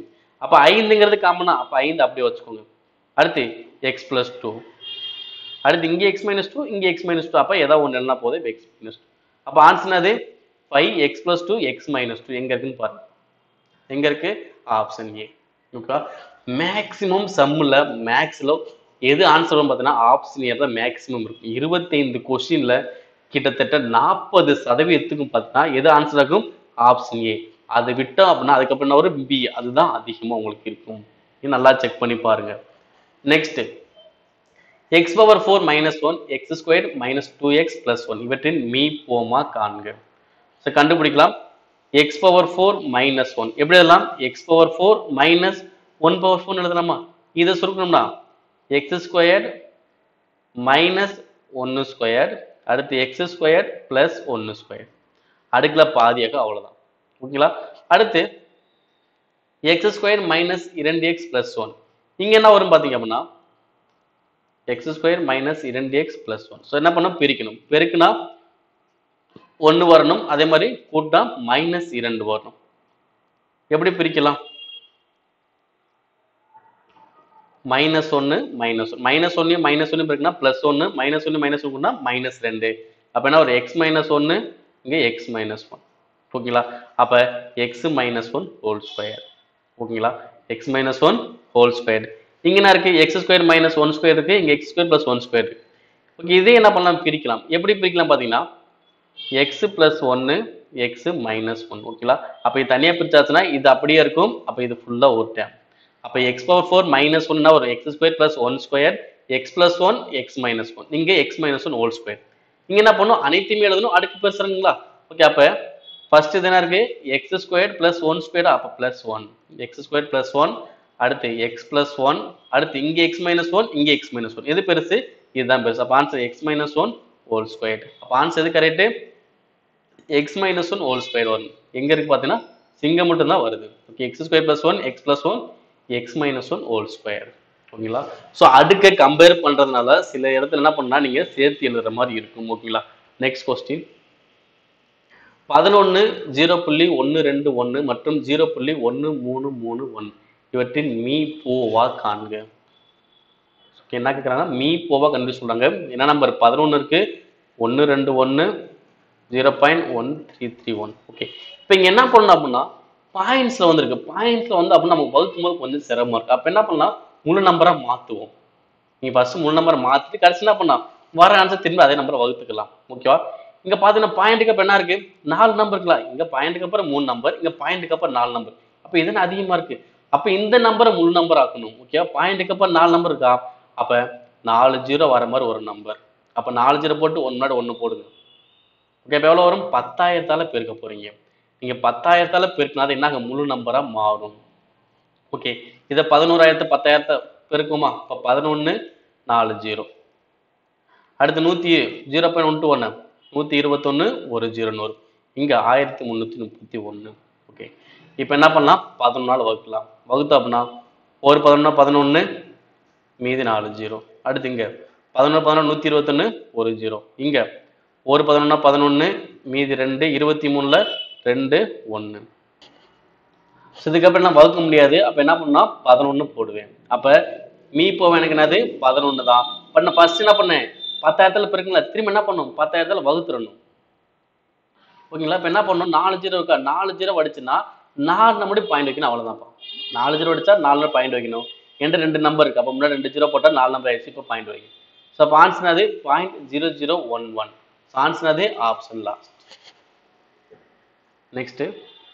அப்ப ஐந்துங்கிறது காமனா அப்ப ஐந்து அப்படியே வச்சுக்கோங்க அடுத்து எக்ஸ் பிளஸ் டூ அடுத்து இங்கே எக்ஸ் மைனஸ் டூ இங்கே எக்ஸ் மைனஸ் டூ அப்போ ஏதாவது ஒன்று எழுதினா போதும் எக்ஸ் மைனஸ் டூ அப்போ ஆன்சர் அது five X plus two X minus two எங்க இருக்குன்னு பாருங்க எங்க இருக்கு ஆப்ஷன் ஏ ஓகே மேக்ஸிமம் சம்மில் மேக்ஸில் எது ஆன்சர் வரும் பார்த்தீங்கன்னா ஆப்ஷன் ஏ தான் மேக்ஸிமம் இருக்கும் இருபத்தைந்து கொஸ்டின்ல கிட்டத்தட்ட நாற்பது சதவீதத்துக்கும் பார்த்தீங்கன்னா எது ஆன்சர் ஆகும் ஆப்ஷன் ஏ அதை விட்டோம் அப்படின்னா அதுக்கப்புறம் என்ன வரும் பி அதுதான் அதிகமாக உங்களுக்கு இருக்கும் இது நல்லா செக் பண்ணி பாருங்க next X power four minus one X square minus two X plus one இவற்றின் மீ போமா காண்க ஸோ கண்டுபிடிக்கலாம் X power four minus one எப்படி எழுதலாம் X power four minus one power four எழுதலாமா இதை சுருக்கணும்னா எக்ஸ் ஸ்கொயர் மைனஸ் ஒன்று ஸ்கொயர் அடுத்து எக்ஸ் ஸ்கொயர் பிளஸ் ஒன்று ஸ்கொயர் அடுக்கில் பாதியாக அவ்வளோதான் ஓகேங்களா அடுத்து எக்ஸ் ஸ்கொயர் மைனஸ் இரண்டு எக்ஸ் பிளஸ் ஒன் இங்கே என்ன வரும் பார்த்தீங்க அப்படின்னா எக்ஸ் ஸ்கொயர் மைனஸ் இரண்டு எக்ஸ் பிளஸ் ஒன் ஸோ என்ன பண்ணணும் பிரிக்கணும் பெருக்குனா ஒன்று வரணும் அதே மாதிரி கூட்டா மைனஸ் இரண்டு வரணும் எப்படி பிரிக்கலாம் மைனஸ் ஒன்று மைனஸ் ஒன் மைனஸ் ஒன்று மைனஸ் ஒன்று பிறகுனா ப்ளஸ் ஒன்று மைனஸ் ஒன்று மைனஸ் ஒன்றுனா மைனஸ் ரெண்டு அப்போ என்ன ஒரு எக்ஸ் மைனஸ் ஒன்று இங்கே எக்ஸ் மைனஸ் ஒன் ஓகேங்களா அப்போ X minus one whole square ஓகேங்களா X minus one whole square இங்க என்ன இருக்கு X square minus one square இருக்கு இங்க X square plus one square இருக்கு ஓகே இதே என்ன பண்ணலாம் பிரிக்கலாம் எப்படி பிரிக்கலாம் பார்த்தீங்கன்னா எக்ஸ் பிளஸ் ஒன்று எக்ஸ் மைனஸ் ஒன் ஓகேங்களா அப்போ இது தனியாக பிரிச்சாச்சுன்னா இது அப்படியே இருக்கும் அப்போ இது ஃபுல்லாக ஒரு டேம் அப்போ எக்ஸ் பவர் ஃபோர் மைனஸ் ஒன்னா ஒரு X square plus one square X plus one X minus one இங்கே X minus one whole square இங்கே என்ன பண்ணும் அனைத்தையுமே எழுதணும் அடுக்கு பெருசுங்களா ஓகே அப்போ ஃபர்ஸ்ட் இது என்ன இருக்கு X square plus one square அப்போ plus one X square plus one அடுத்து எக்ஸ் பிளஸ் ஒன் அடுத்து இங்கே எக்ஸ் மைனஸ் ஒன் இங்கே எக்ஸ் மைனஸ் ஒன் எது பெருசு இதுதான் பெருசு அப்போ answer X minus one whole square அப்போ ஆன்சர் எது correct X minus one whole square வரும் எங்க இருக்கு பார்த்தீங்கன்னா சிங்கம் மட்டும் தான் வருது okay X square plus one X plus one X minus one whole square ஓகேங்களா ஸோ அடுக்க கம்பேர் பண்றதுனால சில இடத்துல என்ன பண்ணா நீங்க சேர்த்து எழுதுற மாதிரி இருக்கும் ஓகேங்களா நெக்ஸ்ட் கொஸ்டின் பதினொன்று ஜீரோ புள்ளி ஒன்று ரெண்டு ஒன்று மற்றும் ஜீரோ புள்ளி ஒன்று மூணு மூணு ஒன் இவற்றின் மீ போவா காண்க Okay, என்ன கேட்குறாங்க மீ போவா கண்டு சொல்றாங்க என்ன நம்பர் பதினொன்று இருக்கு ஒன்று ரெண்டு ஒன்று zero point one three three one okay இப்போ இங்கே என்ன பண்ணணும் அப்படின்னா பாயிண்ட்ஸில் வந்துருக்கு பாயிண்ட்ஸில் வந்து அப்படின்னா நம்ம வகுக்கும் போது கொஞ்சம் சிரமமாக இருக்கு அப்போ என்ன பண்ணலாம் முழு நம்பராக மாற்றுவோம் நீங்கள் ஃபர்ஸ்ட் முழு நம்பரை மாற்றிட்டு கடைசி என்ன பண்ணலாம் வர ஆன்சர் திரும்பி அதே நம்பரை வகுத்துக்கலாம் ஓகேவா இங்கே பார்த்தீங்கன்னா பாயிண்ட்டுக்கு அப்போ என்ன இருக்கு நாலு நம்பர் இருக்கலாம் இங்கே பாயிண்ட்டுக்கு அப்புறம் மூணு நம்பர் இங்கே பாயிண்ட்டுக்கு அப்புறம் நாலு நம்பர் அப்போ இதுன்னு அதிகமாக இருக்கு அப்போ இந்த நம்பரை முழு நம்பர் ஆக்கணும் ஓகேவா பாயிண்ட்டுக்கு அப்புறம் நாலு நம்பர் இருக்கா அப்போ நாலு ஜீரோ வர மாதிரி ஒரு நம்பர் அப்போ நாலு ஜீரோ போட்டு ஒன்று முன்னாடி ஒன்று போடுங்க ஓகே இப்போ எவ்வளோ வரும் பத்தாயிரத்தால பெருக்க போறீங்க நீங்க பத்தாயிரத்தால பெருக்கினா அது என்ன முழு நம்பரா மாறும் ஓகே இதை பதினோராயிரத்து பத்தாயிரத்தை பெருக்குமா இப்போ பதினொன்று நாலு ஜீரோ அடுத்து நூற்றி ஜீரோ பாயிண்ட் ஒன் டூ ஒன்று நூற்றி இருபத்தொன்று ஒரு ஜீரோ நூறு இங்கே ஆயிரத்தி முந்நூற்றி முப்பத்தி ஒன்று ஓகே இப்போ என்ன பண்ணலாம் பதினொன்று நாள் வகுக்கலாம் வகுத்தோம் அப்படின்னா ஒரு பதினொன்று பதினொன்று மீதி நாலு ஜீரோ அடுத்து இங்கே பதினொன்று பதினொன்று நூற்றி இருபத்தொன்று ஒரு ஜீரோ இங்கே ஒரு பதினொன்னா பதினொன்று மீதி ரெண்டு இருபத்தி மூணில் ரெண்டு ஒன்று ஸோ இதுக்கப்புறம் நான் வகுக்க முடியாது அப்போ என்ன பண்ணா பதினொன்று போடுவேன் அப்போ மீ போவேன் எனக்கு என்னது பதினொன்று தான் பட் நான் ஃபர்ஸ்ட் என்ன பண்ணேன் பத்தாயிரத்தில் பிறகுங்களா திரும்ப என்ன பண்ணும் பத்தாயிரத்தில் வகுத்துறணும் ஓகேங்களா இப்போ என்ன பண்ணணும் நாலு ஜீரோ இருக்கா நாலு ஜீரோ அடிச்சுன்னா நாலு நம்பர் பாயிண்ட் வைக்கணும் அவ்வளோதான்ப்பா நாலு ஜீரோ அடிச்சா நாலு பாயிண்ட் வைக்கணும் என்கிட்ட ரெண்டு நம்பர் இருக்கு அப்போ முன்னாடி ரெண்டு ஜீரோ போட்டால் நாலு நம்பர் ஆயிடுச்சு இப்போ பாயிண்ட் வைக்கணும் ஸோ அப்போ ஆன்சர் அது point zero zero one one answer அது option last next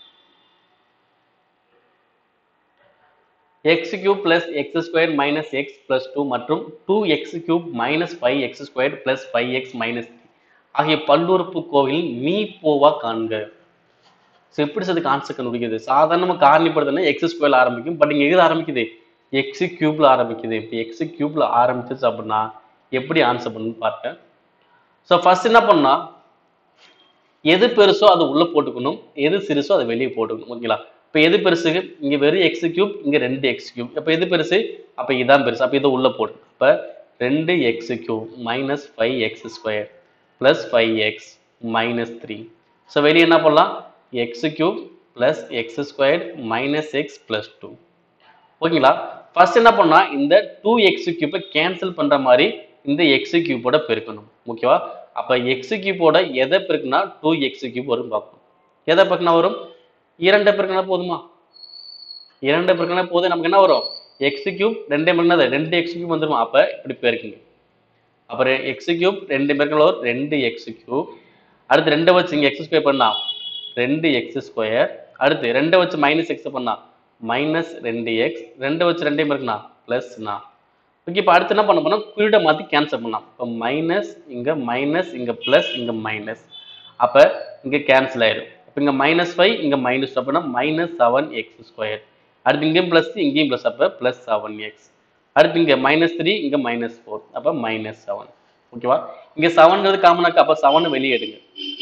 X cube plus X square minus X plus two மற்றும் two X cube minus five X square plus five X minus three ஆகிய பல்லுறுப்பு கோவிலில் மீ போவா காண்க ஸோ எப்படி சார் கான்செப்ட் கண்டுபிடிக்குது சாதாரணமாக காரணிப்படுத்தினா எக்ஸ் ஸ்கொயர்ல ஆரம்பிக்கும் பட் இங்கே எது ஆரம்பிக்குது எக்ஸ் கியூப்ல ஆரம்பிக்குது இப்போ எக்ஸ் கியூப்ல ஆரம்பிச்சிச்சு அப்படின்னா எப்படி ஆன்சர் பண்ணணும்னு பார்த்தேன் ஸோ ஃபர்ஸ்ட் என்ன பண்ணா எது பெருசோ அது உள்ள போட்டுக்கணும் எது சிறுசோ அதை வெளியே போட்டுக்கணும் ஓகேங்களா இப்போ எது பெருசு இங்க வெறும் எக்ஸ் கியூப் இங்க ரெண்டு எக்ஸ் கியூப் அப்போ எது பெருசு அப்போ இதான் பெருசு அப்போ இதை உள்ள போடு இப்போ ரெண்டு X cube minus five X square plus five X minus three so வெளியே என்ன பண்ணலாம் X cube plus X square minus X plus two ஓகேங்களா ஃபர்ஸ்ட் என்ன பண்ணா இந்த டூ எக்ஸ் கியூப்பை கேன்சல் பண்ற மாதிரி இந்த எக்ஸ் கியூப்போட பெருக்கணும் ஓகேவா அப்ப எக்ஸ் கியூப்போட எதை பெருக்குனா டூ எக்ஸ் கியூப் வரும் பார்க்கணும் எதை பெருக்கினா வரும் இரண்டை பெருக்கினா போதுமா இரண்டு பெருக்கினா போது நமக்கு என்ன வரும் எக்ஸ் கியூப் ரெண்டே பெருக்கினா ரெண்டு எக்ஸ் கியூப் வந்துருமா அப்ப இப்படி பெருக்குங்க அப்புறம் எக்ஸ் கியூப் ரெண்டு பெருக்கினா வரும் ரெண்டு எக்ஸ் கியூப் அடுத்து ரெண்டை வச்சு இங்க எக்ஸ் ஸ்கொயர் பண்ணா ரெண்டு எக்ஸ் ஸ்கொயர் அடுத்து ரெண்டை வச்சு மைனஸ் எக்ஸ் பண்ணா மைனஸ் ரெண்டு எக்ஸ் ரெண்டை வச்சு ரெண்டையும் இருக்குண்ணா ப்ளஸ்ண்ணா ஓகே இப்போ அடுத்து என்ன பண்ண போனால் குறியீடை மாற்றி கேன்சல் பண்ணலாம் இப்போ மைனஸ் இங்கே மைனஸ் இங்கே ப்ளஸ் இங்கே மைனஸ் அப்போ இங்கே கேன்சல் ஆயிடும் இப்போ இங்கே மைனஸ் ஃபைவ் இங்கே மைனஸ் அப்படின்னா மைனஸ் செவன் எக்ஸ் ஸ்கொயர் அடுத்து இங்கேயும் ப்ளஸ் இங்கேயும் ப்ளஸ் அப்போ ப்ளஸ் செவன் எக்ஸ் அடுத்து இங்கே மைனஸ் த்ரீ இங்கே மைனஸ் ஃபோர் அப்போ மைனஸ் செவன் ஓகேவா இங்கே செவன்ங்கிறது காமனாக்கு அப்போ செவன் வெளியே எடுங்க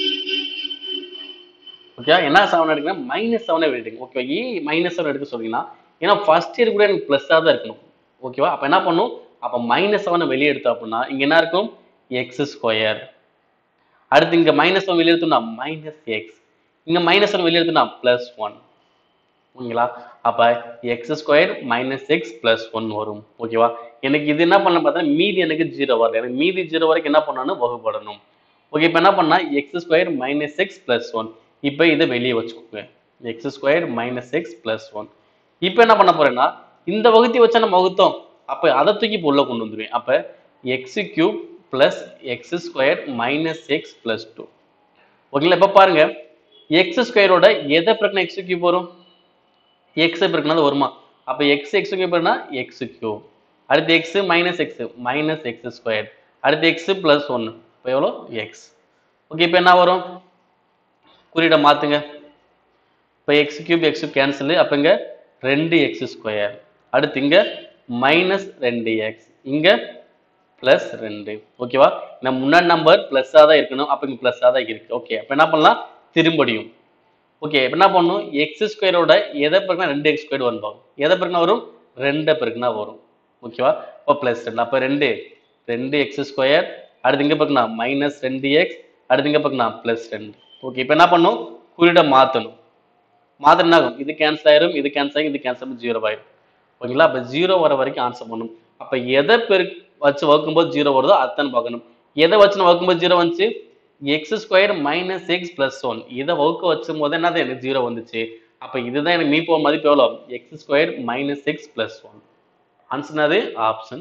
ஓகே என்ன செவன் எடுக்கணும் மைனஸ் செவனே எடுங்க ஓகே ஏன் மைனஸ் செவன் எடுக்க சொல்றீங்கன்னா ஏன்னா ஃபர்ஸ்ட் இயர் கூட எனக்கு ப்ளஸ்ஸாக தான் இருக்கணும் ஓகேவா அப்போ என்ன பண்ணும் அப்போ மைனஸ் செவனை வெளியே எடுத்தோம் அப்படின்னா இங்கே என்ன இருக்கும் எக்ஸ் ஸ்கொயர் அடுத்து இங்கே மைனஸ் செவன் வெளியே எடுத்தோம்னா மைனஸ் எக்ஸ் இங்கே மைனஸ் செவன் வெளியே எடுத்தோம்னா ப்ளஸ் ஒன் ஓகேங்களா அப்போ x square minus x plus one வரும் ஓகேவா எனக்கு இது என்ன பண்ண பார்த்தா மீதி எனக்கு ஜீரோ வரல எனக்கு மீதி ஜீரோ வரைக்கும் என்ன பண்ணணும் வகுப்படணும் ஓகே இப்போ என்ன பண்ணா x square minus x plus one இப்போ இதை வெளியே வச்சுக்கோங்க x square minus x plus one இப்போ என்ன பண்ண போறேன்னா இந்த வகுத்தி வச்சா நம்ம வகுத்தோம் அப்போ அதை தூக்கி இப்போ உள்ள கொண்டு வந்துடுவேன் அப்போ x cube plus x square minus x plus two ஓகேங்களா இப்போ பாருங்க எக்ஸ் ஸ்கொயரோட எதை பிரச்சனை எக்ஸ் கியூப் வரும் எக்ஸ் இருக்குன்னா வருமா அப்போ எக்ஸ் எக்ஸ் கியூப்னா எக்ஸ் கியூப் அடுத்து x minus x minus x square அடுத்து எக்ஸ் ப்ளஸ் ஒன்று இப்போ எவ்வளோ எக்ஸ் ஓகே இப்போ என்ன வரும் குறியீடை மாற்றுங்க இப்போ எக்ஸ் கியூப் எக்ஸ் கேன்சல் அப்போ இங்கே ரெண்டு எக்ஸ் ஸ்கொயர் அடுத்து இங்கே மைனஸ் ரெண்டு எக்ஸ் இங்கே ப்ளஸ் ரெண்டு ஓகேவா நம்ம முன்னாடி நம்பர் ப்ளஸ்ஸாக தான் இருக்கணும் அப்போ இங்கே ப்ளஸ்ஸாக தான் இருக்கு ஓகே அப்போ என்ன பண்ணலாம் திரும்படியும் ஓகே இப்போ என்ன பண்ணணும் எக்ஸ் ஸ்கொயரோட எதை பிறகுனா ரெண்டு எக்ஸ் ஸ்கொயர் ஒன் பாகும் எதை பிறகுனா வரும் ரெண்டை பிறகுனா வரும் ஓகேவா இப்போ ப்ளஸ் ரெண்டு அப்போ ரெண்டு ரெண்டு எக்ஸ் ஸ்கொயர் அடுத்து இங்கே பார்க்கணா மைனஸ் ரெண்டு எக்ஸ் அடுத்து இங்கே பார்க்கணா ப்ளஸ் ரெண்டு ஓகே இப்போ என்ன பண்ணும் குறியீடை மாற்றணும் மாத்திரம் என்ன ஆகும் இது கேன்சல் ஆயிரும் இது கேன்சல் ஆகும் இது கேன்சல் ஆகும் ஜீரோ ஆயிரும் ஓகேங்களா அப்போ ஜீரோ வர வரைக்கும் ஆன்சர் பண்ணணும் அப்போ எதை பெரு வச்சு வகுக்கும்போது ஜீரோ வருதோ அதான் பார்க்கணும் எதை வச்சு நான் வகுக்கும்போது ஜீரோ வந்துச்சு x square minus X plus one இதை வகுக்க வச்சும் போது என்னது எனக்கு ஜீரோ வந்துச்சு அப்போ இதுதான் எனக்கு மீ போக மதிப்பு எவ்வளோ x square minus X plus one ஆன்சர்னது ஆப்ஷன்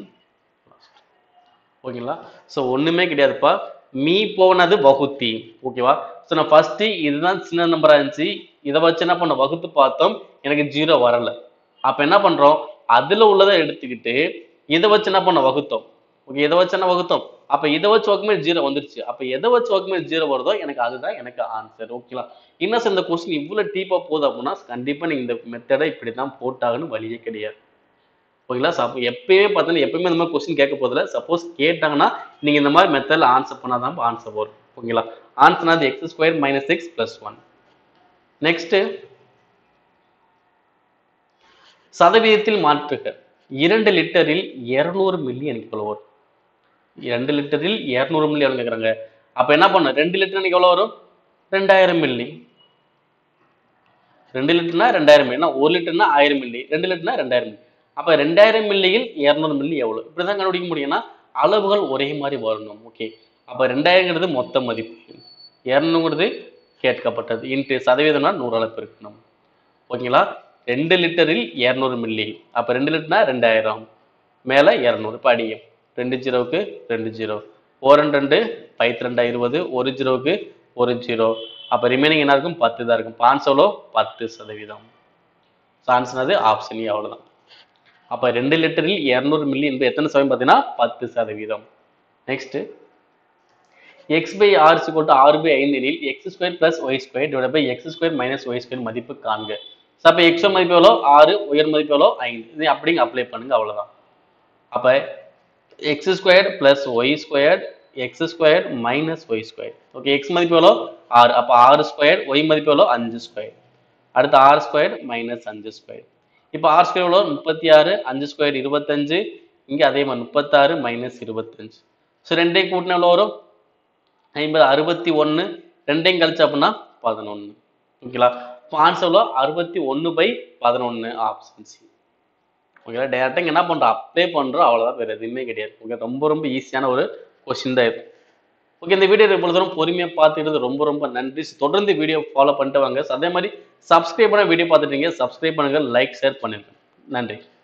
ஓகேங்களா ஸோ ஒண்ணுமே கிடையாதுப்பா மீ போனது வகுத்தி ஓகேவா ஸோ நான் ஃபர்ஸ்ட் இதுதான் சின்ன நம்பரா இருந்துச்சு இதை வச்சு என்ன பண்ண வகுத்து பார்த்தோம் எனக்கு ஜீரோ வரல அப்ப என்ன பண்றோம் அதுல உள்ளதை எடுத்துக்கிட்டு இதை வச்சு என்ன பண்ண வகுத்தோம் ஓகே இதை வச்சு என்ன வகுத்தோம் அப்ப இதை வச்சு வகுக்குமே ஜீரோ வந்துருச்சு அப்ப எதை வச்சு வகுக்குமே ஜீரோ வருதோ எனக்கு அதுதான் எனக்கு ஆன்சர் ஓகேங்களா இன்னும் இந்த கொஸ்டின் இவ்வளவு டீப்பா போகுது அப்படின்னா கண்டிப்பா நீங்க இந்த மெத்தடை இப்படிதான் போட்டாகணும் வழியே கிடையாது ஓகேங்களா அப்போ எப்பயுமே பார்த்தீங்கன்னா எப்பயுமே இந்த மாதிரி கொஸ்டின் கேட்க போதில்ல சப்போஸ் கேட்டாங்கன்னா நீங்க இந்த மாதிரி மெத்தடில் ஆன்சர் பண்ணாதான் ஆன்சர் வரும் ஓகேங்களா ஆன்சர் அது x square minus X plus one next சதவீதத்தில் மாற்றுக இரண்டு லிட்டரில் இருநூறு மில்லி எனக்கு எவ்வளோ வரும் இரண்டு லிட்டரில் இருநூறு மில்லி எவ்வளோ கேட்குறாங்க அப்போ என்ன பண்ண ரெண்டு லிட்டர் எனக்கு எவ்வளோ வரும் ரெண்டாயிரம் மில்லி ரெண்டு லிட்டர்னா ரெண்டாயிரம் மில்லி ஒரு லிட்டர்னா ஆயிரம் மில்லி ரெண்டு லிட்டர்னா ரெண்டாயிரம் மில்லி அப்போ ரெண்டாயிரம் மில்லியில் இரநூறு மில்லி எவ்வளோ இப்படி தான் கண்டுபிடிக்க முடியும்னா அளவுகள் ஒரே மாதிரி வரணும் ஓகே அப்போ ரெண்டாயிரங்கிறது மொத்த மதிப்பு இரநூறுங்கிறது கேட்கப்பட்டது இன்ட்டு சதவீதம்னா நூறு அளவு இருக்கணும் ஓகேங்களா ரெண்டு லிட்டரில் இரநூறு மில்லி அப்போ ரெண்டு லிட்டர்னா ரெண்டாயிரம் மேலே இரநூறு இப்போ அடியும் ரெண்டு ஜீரோவுக்கு ரெண்டு ஜீரோ ஓர் ரெண்டு ரெண்டு பைத்து ரெண்டா இருபது ஒரு ஜீரோவுக்கு ஒரு ஜீரோ அப்போ ரிமைனிங் என்ன இருக்கும் பத்து தான் இருக்கும் பான்சோலோ பத்து சதவீதம் ஆன்சர் ஆப்ஷன் ஏ அவ்வளோதான் அப்போ ரெண்டு லிட்டரில் இரநூறு மில்லி என்பது எத்தனை சதவீதம் பார்த்தீங்கன்னா பத்து சதவீதம் நெக்ஸ்ட் எக்ஸ் பை ஆர் சிக்கோட்டு ஆறு பை ஐந்து எனில் x square plus y square divide by x square minus y square மதிப்பு காண்க ஸோ அப்போ எக்ஸ் மதிப்பு எவ்வளோ ஆறு உயர் மதிப்பு எவ்வளோ ஐந்து இது அப்படிங்க அப்ளை பண்ணுங்க அவ்வளோதான் அப்போ x square plus y square x square minus y square okay x மதிப்பு எவ்வளோ ஆறு அப்போ ஆறு ஸ்கொயர் ஒய் மதிப்பு எவ்வளோ அஞ்சு ஸ்கொயர் அடுத்து ஆறு ஸ்கொயர் மைனஸ் அஞ்சு ஸ்கொயர் இப்போ ஆர் ஸ்கொயர் எவ்வளோ முப்பத்தி ஆறு அஞ்சு ஸ்கொயர் இருபத்தஞ்சு இங்கே அதே மாதிரி முப்பத்தாறு மைனஸ் இருபத்தஞ்சு ஸோ ரெண்டையும் கூட்டினா எவ்வளோ வரும் ஐம்பது அறுபத்தி ஒன்று ரெண்டையும் கழிச்சு அப்படின்னா பதினொன்று ஓகேங்களா இப்போ ஆன்சர் எவ்வளோ அறுபத்தி ஒன்று பை பதினொன்று ஆப்ஷன் சி ஓகே டேரெக்டாக இங்கே என்ன பண்ணுறோம் அப்ளை பண்ணுறோம் அவ்வளோதான் வேறு எதுவுமே கிடையாது ஓகே ரொம்ப ரொம்ப ஈஸியான ஒரு கொஸ்டின் தான் இது ஓகே இந்த வீடியோ இவ்வளவு தூரம் பொறுமையாக பார்த்துக்கிறது ரொம்ப ரொம்ப நன்றி தொடர்ந்து வீடியோ ஃபாலோ பண்ணிட்டு வாங்க அதே மாதிரி சப்ஸ்கிரைப் பண்ண வீடியோ பார்த்துட்டீங்க சப்ஸ்கிரைப் பண்ணுங்க லைக் ஷேர் பண்ணிருங்க நன்றி